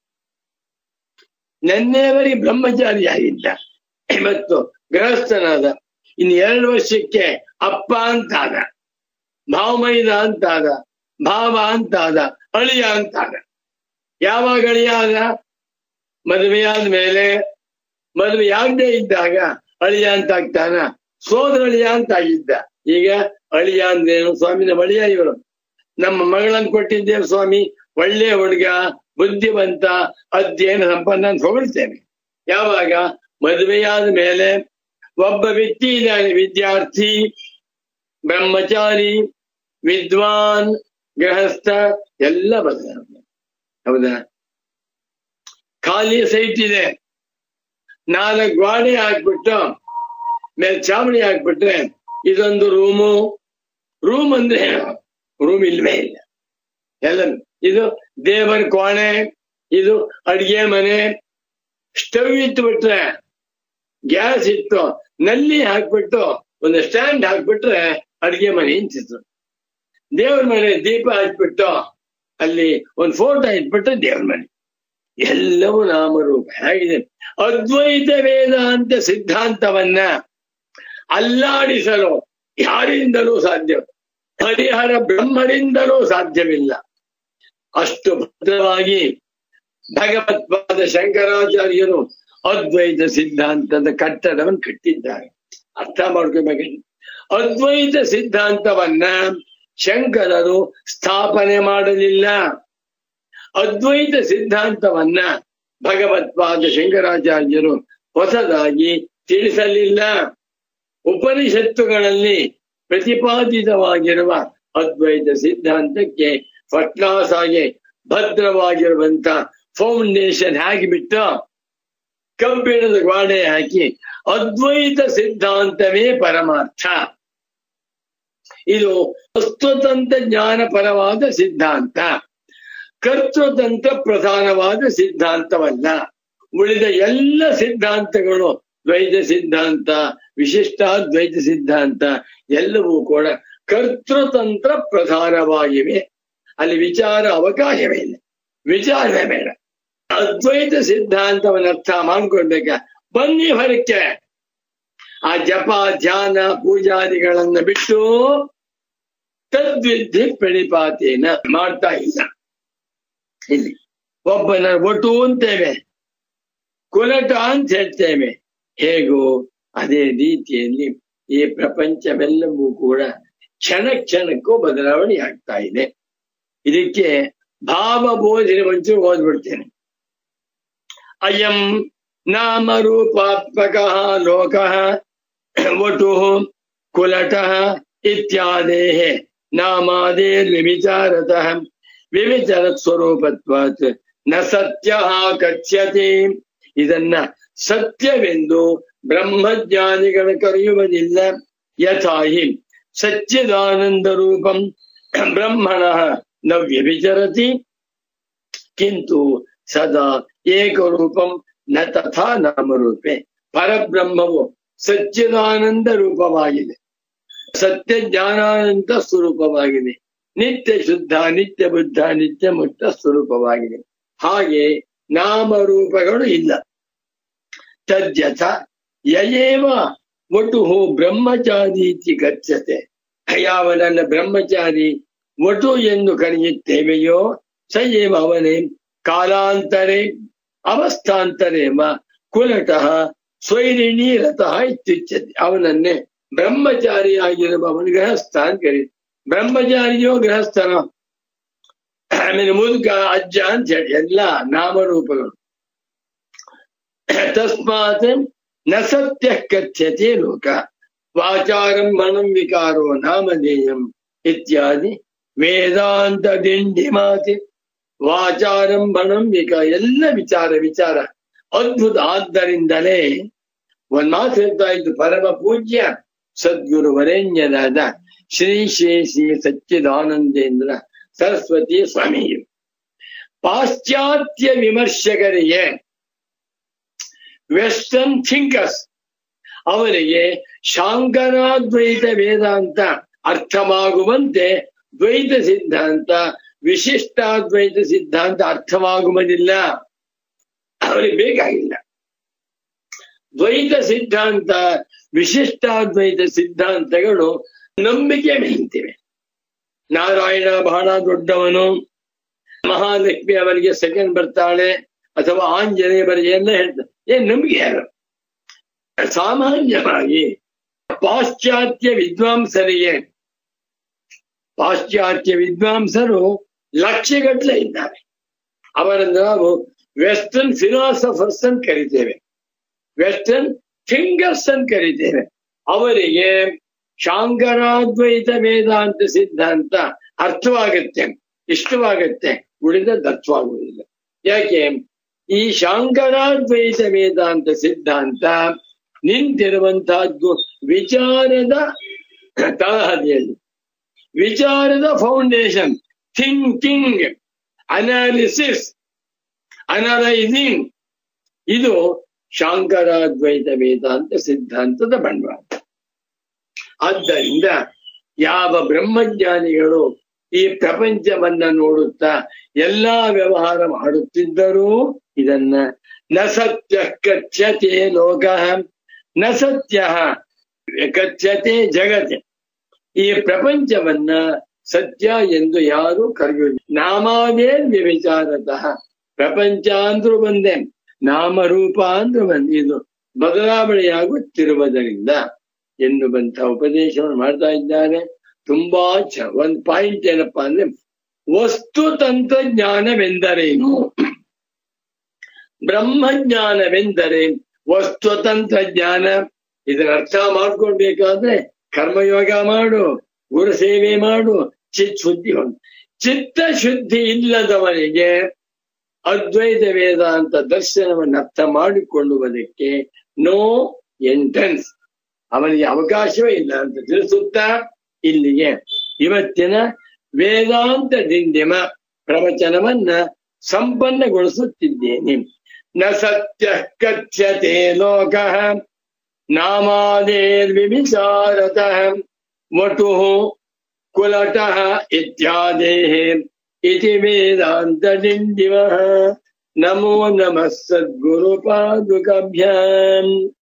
ನನ್ನೇವರಿಗೆ ಬ್ರಹ್ಮಚಾರಿ ಆಗಿಲ್ಲ ಮತ್ತು ಗೃಹಸ್ಥನಾದ ಇನ್ನು ಎರಡು ವರ್ಷಕ್ಕೆ ಅಪ್ಪ ಅಂತಾದ ಭಾವಮೈದ ಅಂತಾದ ಭಾವ ಅಂತಾದ ಅಳಿಯ ಅಂತಾದ ಯಾವಾಗ ಅಳಿಯ ಆದ ಮದುವೆಯಾದ ಮೇಲೆ ಮದುವೆ ಆಗದೆ ಇದ್ದಾಗ ಅಳಿಯ ಅಂತ ಆಗ್ತಾನ ಸೋದರ ಅಳಿಯ ಅಂತ ಆಗಿದ್ದ ಈಗ ಅಳಿಯ ಅಂದ್ರೇನು ಸ್ವಾಮಿನ ಒಳಿಯ ಇವರು ನಮ್ಮ ಮಗಳನ್ನ ಕೊಟ್ಟಿದ್ದೇವೆ ಸ್ವಾಮಿ ಒಳ್ಳೆ ಹುಡುಗ ಬುದ್ಧಿವಂತ ಅಧ್ಯಯನ ಸಂಪನ್ನ ಅಂತ ಹೊಗಳ್ತೇನೆ ಯಾವಾಗ ಮದುವೆಯಾದ ಮೇಲೆ ಒಬ್ಬ ವ್ಯಕ್ತಿ ಇದ್ದಾನೆ ವಿದ್ಯಾರ್ಥಿ ಬ್ರಹ್ಮಚಾರಿ ವಿದ್ವಾನ್ ಗೃಹಸ್ಥ ಎಲ್ಲ ಬದಲಾವಣೆ ಹೌದಾ ಖಾಲಿ ಸೈಟ್ ಇದೆ ನಾಲ್ಕು ಗಾಡಿ ಹಾಕ್ಬಿಟ್ಟು ಮೇಲೆ ಚಾವಣಿ ಹಾಕ್ಬಿಟ್ರೆ ಇದೊಂದು ರೂಮು ರೂಮ್ ಅಂದ್ರೆ ರೂಮ್ ಇಲ್ವೇ ಇಲ್ಲ ಎಲ್ಲ ಇದು ದೇವರ ಕೋಣೆ ಇದು ಅಡಿಗೆ ಮನೆ ಸ್ಟವ್ ಇಟ್ಟು ಬಿಟ್ರೆ ಗ್ಯಾಸ್ ಇಟ್ಟು ನಲ್ಲಿ ಹಾಕ್ಬಿಟ್ಟು ಒಂದು ಸ್ಟ್ಯಾಂಡ್ ಹಾಕ್ಬಿಟ್ರೆ ಅಡಿಗೆ ಮನೆ ಇಂತಿತ್ತು ದೇವ್ರ ಮನೆ ದೀಪ ಹಚ್ಬಿಟ್ಟು ಅಲ್ಲಿ ಒಂದು ಫೋಟೋ ಇಟ್ಬಿಟ್ರೆ ದೇವ್ರ ಮನೆ ಎಲ್ಲವೂ ನಾಮರೂಪ ಹೇಗಿದೆ ಅದ್ವೈತ ವೇದಾಂತ ಸಿದ್ಧಾಂತವನ್ನ ಅಲ್ಲಾಡಿಸಲು ಯಾರಿಂದಲೂ ಸಾಧ್ಯ ಹರಿಹರ ಬ್ರಹ್ಮರಿಂದಲೂ ಸಾಧ್ಯವಿಲ್ಲ ಅಷ್ಟು ಭದ್ರವಾಗಿ ಭಗವತ್ಪಾದ ಶಂಕರಾಚಾರ್ಯರು ಅದ್ವೈತ ಸಿದ್ಧಾಂತದ ಕಟ್ಟಡವನ್ನು ಕಟ್ಟಿದ್ದಾರೆ ಅರ್ಥ ಮಾಡ್ಕೋಬೇಕು ಅದ್ವೈತ ಸಿದ್ಧಾಂತವನ್ನ ಶಂಕರರು ಸ್ಥಾಪನೆ ಮಾಡಲಿಲ್ಲ ಅದ್ವೈತ ಸಿದ್ಧಾಂತವನ್ನ ಭಗವತ್ಪಾದ ಶಂಕರಾಚಾರ್ಯರು ಹೊಸದಾಗಿ ತಿಳಿಸಲಿಲ್ಲ ಉಪನಿಷತ್ತುಗಳಲ್ಲಿ ಪ್ರತಿಪಾದಿತವಾಗಿರುವ ಅದ್ವೈತ ಸಿದ್ಧಾಂತಕ್ಕೆ ಫಸ್ಟ್ ಕ್ಲಾಸ್ ಆಗಿ ಭದ್ರವಾಗಿರುವಂತ ಫೌಂಡೇಶನ್ ಹಾಕಿ ಬಿಟ್ಟು ಕಬ್ಬಿಣದ ಗೋಡೆ ಹಾಕಿ ಅದ್ವೈತ ಸಿದ್ಧಾಂತವೇ ಪರಮಾರ್ಥ ಇದು ವಸ್ತುತಂತ್ರ ಜ್ಞಾನಪರವಾದ ಸಿದ್ಧಾಂತ ಕರ್ತೃತಂತ್ರ ಪ್ರಧಾನವಾದ ಸಿದ್ಧಾಂತವಲ್ಲ ಉಳಿದ ಎಲ್ಲ ಸಿದ್ಧಾಂತಗಳು ದ್ವೈತ ಸಿದ್ಧಾಂತ ವಿಶಿಷ್ಟಾದ್ವೈತ ಸಿದ್ಧಾಂತ ಎಲ್ಲವೂ ಕೂಡ ಕರ್ತೃತಂತ್ರ ಪ್ರಧಾನವಾಗಿವೆ ಅಲ್ಲಿ ವಿಚಾರ ಅವಕಾಶವೇ ಇಲ್ಲ ವಿಚಾರವೇ ಬೇಡ ಅದ್ವೈತ ಸಿದ್ಧಾಂತವನ್ನು ಅರ್ಥ ಮಾಡ್ಕೊಳ್ಬೇಕ ಬನ್ನಿ ಹೊರಕ್ಕೆ ಆ ಜಪ ಧ್ಯಾನ ಪೂಜಾದಿಗಳನ್ನ ಬಿಟ್ಟು ತದ್ವಿಧಿ ಪ್ರಣಿಪಾತೇನ ಮಾಡ್ತಾ ಇಲ್ಲ ಇಲ್ಲಿ ಒಬ್ಬನ ಒಟು ಅಂತೇವೆ ಕುಲಟ ಅಂತ ಹೇಳ್ತೇವೆ ಹೇಗೋ ಅದೇ ರೀತಿಯಲ್ಲಿ ಈ ಪ್ರಪಂಚವೆಲ್ಲವೂ ಕೂಡ ಕ್ಷಣ ಕ್ಷಣಕ್ಕೂ ಬದಲಾವಣೆ ಆಗ್ತಾ ಇದೆ ಇದಕ್ಕೆ ಭಾವಬೋಧಿನ ಮಂಚು ಓದ್ಬಿಡ್ತೇನೆ ಅಯಂ ನಾಮರೂಪಾತ್ಮಕ ಲೋಕ ವಟು ಕುಲಟ ಇತ್ಯಾದೇ ನಾಮಾದೇರ್ವಿಚಾರತಃ ವಿವಿಚರ ಸ್ವರೂಪತ್ವಾತ್ ನ ಸತ್ಯ ಕಥ್ಯತೆ ಇದನ್ನ ಸತ್ಯವೆಂದು ಬ್ರಹ್ಮಜ್ಞಾನಿಗಳು ಕರೆಯುವುದಿಲ್ಲ ಯಥಾಹಿ ಸಚ್ಚಿದಾನಂದ ರೂಪಂ ಬ್ರಹ್ಮಣ ನ ವ್ಯಭಿಚರತಿ ಕಿಂತು ಸದಾ ಏಕರೂಪಂ ನ ತಥಾ ನಾಮರೂಪೆ ಪರಬ್ರಹ್ಮವು ಸಚ್ಚಿದಾನಂದ ರೂಪವಾಗಿದೆ ಸತ್ಯ ಜ್ಞಾನಾನಂದ ಸ್ವರೂಪವಾಗಿದೆ ನಿತ್ಯ ಶುದ್ಧ ನಿತ್ಯ ಬುದ್ಧ ನಿತ್ಯ ಮುಕ್ತ ಸ್ವರೂಪವಾಗಿದೆ ಹಾಗೆ ನಾಮರೂಪಗಳು ಇಲ್ಲ ತದ್ಯಥ ಯಯೇವ ಒಟು ಬ್ರಹ್ಮಚಾರಿ ಇತಿ ಗಚ್ಚತೆ ಯಾವನನ್ನ ಬ್ರಹ್ಮಚಾರಿ ಒಟು ಎಂದು ಕರೆಯುತ್ತೇವೆಯೋ ಸಯೇವ ಅವನೇ ಕಾಲಾಂತರೆ ಅವಸ್ಥಾಂತರೆ ಕುಲಟಃ ಸ್ವೈರಿಣಿ ರಥಃ ಇತ್ಯುಚ್ಯತೆ ಅವನನ್ನೇ ಬ್ರಹ್ಮಚಾರಿಯಾಗಿರುವವನು ಗೃಹಸ್ಥ ಅಂತ ಕರಿ ಬ್ರಹ್ಮಚಾರಿಯೋ ಗೃಹಸ್ಥನೋ ಆಮೇಲೆ ಮುದುಕ ಅಜ್ಜ ಅಂತ ಹೇಳಿ ಎಲ್ಲ ನಾಮರೂಪಗಳು ತಸ್ಮಾತ್ ನ ಸತ್ಯ ಕಥ್ಯತೆ ಲೋಕ ವಾಚಾರಂ ಮನಂ ವಿಕಾರೋ ನಾಮಧೇಯಂ ಇತ್ಯಾದಿ ವೇದಾಂತ ದಿಂಡಿ ಮಾತಿ ವಾಚಾರಂ ಮನಂ ವಿಕಾರ ಎಲ್ಲ ವಿಚಾರ ವಿಚಾರ ಅದ್ಭುತ ಆದ್ದರಿಂದಲೇ ಒಂದ್ ಮಾತು ಹೇಳ್ತಾ ಇದ್ದು ಪರಮ ಪೂಜ್ಯ ಸದ್ಗುರು ವರೇಣ್ಯರಾದ ಶ್ರೀ ಶ್ರೀ ಶ್ರೀ ಸಚ್ಚಿದಾನಂದೇಂದ್ರ ಸರಸ್ವತಿ ಸ್ವಾಮಿಯು ಪಾಶ್ಚಾತ್ಯ ವಿಮರ್ಶಕರಿಗೆ ವೆಸ್ಟರ್ನ್ ಥಿಂಕರ್ಸ್ ಅವರಿಗೆ ಶಾಂಕರಾದ್ವೈತ ವೇದಾಂತ ಅರ್ಥವಾಗುವಂತೆ ದ್ವೈತ ಸಿದ್ಧಾಂತ ವಿಶಿಷ್ಟಾದ್ವೈತ ಸಿದ್ಧಾಂತ ಅರ್ಥವಾಗುವುದಿಲ್ಲ ಅವರಿಗೆ ಬೇಕಾಗಿಲ್ಲ ದ್ವೈತ ಸಿದ್ಧಾಂತ ವಿಶಿಷ್ಟಾದ್ವೈತ ಸಿದ್ಧಾಂತಗಳು ನಂಬಿಕೆ ನಿಂತಿವೆ ನಾರಾಯಣ ಬಹಳ ದೊಡ್ಡವನು ಮಹಾಲಕ್ಷ್ಮಿ ಅವರಿಗೆ ಸೆಕೆಂಡ್ ಬರ್ತಾಳೆ ಅಥವಾ ಆಂಜನೇಯ ಬರಿಗೆ ಎಲ್ಲ ಹೇಳ್ತಾರೆ ಏನ್ ನಂಬಿಕೆ ಯಾರು ಸಾಮಾನ್ಯವಾಗಿ ಪಾಶ್ಚಾತ್ಯ ವಿದ್ವಾಂಸರಿಗೆ ಪಾಶ್ಚಾತ್ಯ ವಿದ್ವಾಂಸರು ಲಕ್ಷಗಟ್ಟಲೆ ಇದ್ದಾರೆ ಅವರನ್ನು ನಾವು ವೆಸ್ಟರ್ನ್ ಫಿಲಾಸಫರ್ಸ್ ಅಂತ ಕರಿತೇವೆ ವೆಸ್ಟರ್ನ್ ಥಿಂಕರ್ಸ್ ಅಂತ ಕರಿತೇವೆ ಅವರಿಗೆ ಶಾಂಕರಾದ್ವೈತ ವೇದಾಂತ ಸಿದ್ಧಾಂತ ಅರ್ಥವಾಗುತ್ತೆ ಇಷ್ಟವಾಗುತ್ತೆ ಉಳಿದದ್ದು ಅರ್ಥವಾಗುವುದಿಲ್ಲ ಯಾಕೆ ಈ ಶಾಂಕರಾದ್ವೈತ ವೇದಾಂತ ಸಿದ್ಧಾಂತ ನಿಂತಿರುವಂತಹದ್ದು ವಿಚಾರದ ತಳಹದಿಯಲ್ಲಿ ವಿಚಾರದ ಫೌಂಡೇಶನ್ ಥಿಂಕಿಂಗ್ ಅನಾಲಿಸಿಸ್ ಅನಲೈಸಿಂಗ್ ಇದು ಶಾಂಕರಾದ್ವೈತ ವೇದಾಂತ ಸಿದ್ಧಾಂತದ ಬಂಡವಾಳ ಆದ್ದರಿಂದ ಯಾವ ಬ್ರಹ್ಮಜ್ಞಾನಿಗಳು ಈ ಪ್ರಪಂಚವನ್ನ ನೋಡುತ್ತಾ ಎಲ್ಲಾ ವ್ಯವಹಾರ ಮಾಡುತ್ತಿದ್ದರೂ ಇದನ್ನ ನ ಸತ್ಯ ಕಚ್ಯತೆ ಲೋಕ ನ ಸತ್ಯ ಕಚ್ಯತೆ ಜಗತೆ ಈ ಪ್ರಪಂಚವನ್ನ ಸತ್ಯ ಎಂದು ಯಾರು ಕರೆಯುವುದಿಲ್ಲ ನಾಮಾದೇ ವ್ಯವಿಚಾರತಃ ಪ್ರಪಂಚ ಅಂದ್ರೂ ಒಂದೇ ನಾಮರೂಪ ಅಂದ್ರೂ ಒಂದೇ ಇದು ಬದಲಾವಣೆಯಾಗುತ್ತಿರುವುದರಿಂದ ಎನ್ನುವಂತ ಉಪದೇಶವನ್ನು ಮಾಡ್ತಾ ಇದ್ದಾರೆ ತುಂಬಾ ಚ ಒಂದು ಪಾಯಿಂಟ್ ಏನಪ್ಪಾ ಅಂದ್ರೆ ವಸ್ತು ತಂತ್ರಜ್ಞಾನವೆಂದರೇನು ಬ್ರಹ್ಮಜ್ಞಾನವೆಂದರೆ ವಸ್ತು ತಂತ್ರಜ್ಞಾನ ಇದರ ಅರ್ಥ ಮಾಡ್ಕೊಳ್ಬೇಕಾದ್ರೆ ಕರ್ಮಯೋಗ ಮಾಡು ಗುರು ಸೇವೆ ಮಾಡು ಚಿತ್ ಶುದ್ಧಿ ಹೊಂದು ಚಿತ್ತ ಶುದ್ಧಿ ಇಲ್ಲದವನಿಗೆ ಅದ್ವೈತ ವೇದಾಂತ ದರ್ಶನವನ್ನು ಅರ್ಥ ಮಾಡಿಕೊಳ್ಳುವುದಕ್ಕೆ ನೋ ಎಂಟ್ರೆನ್ಸ್ ಅವನಿಗೆ ಅವಕಾಶವೇ ಇಲ್ಲ ಅಂತ ತಿಳಿಸುತ್ತಾ ಇಲ್ಲಿಗೆ ಇವತ್ತಿನ ವೇದಾಂತ ದಿಂಡಿಮ ಪ್ರವಚನವನ್ನ ಸಂಪನ್ನಗೊಳಿಸುತ್ತಿದ್ದೇನೆ ನ ಸತ್ಯ ಕಚ್ಯತೆ ಲೋಕ ನಾಮಾದೇರ್ವಿಚಾರತಃ ವಟು ಕುಲಟಃ ಇತ್ಯಾದೇಃ ಇತಿ ವೇದಾಂತ ಡಿಂಡಿಮಃ ನಮೋ ನಮಃ ಸದ್ಗುರುಪಾದುಕಭ್ಯಾಂ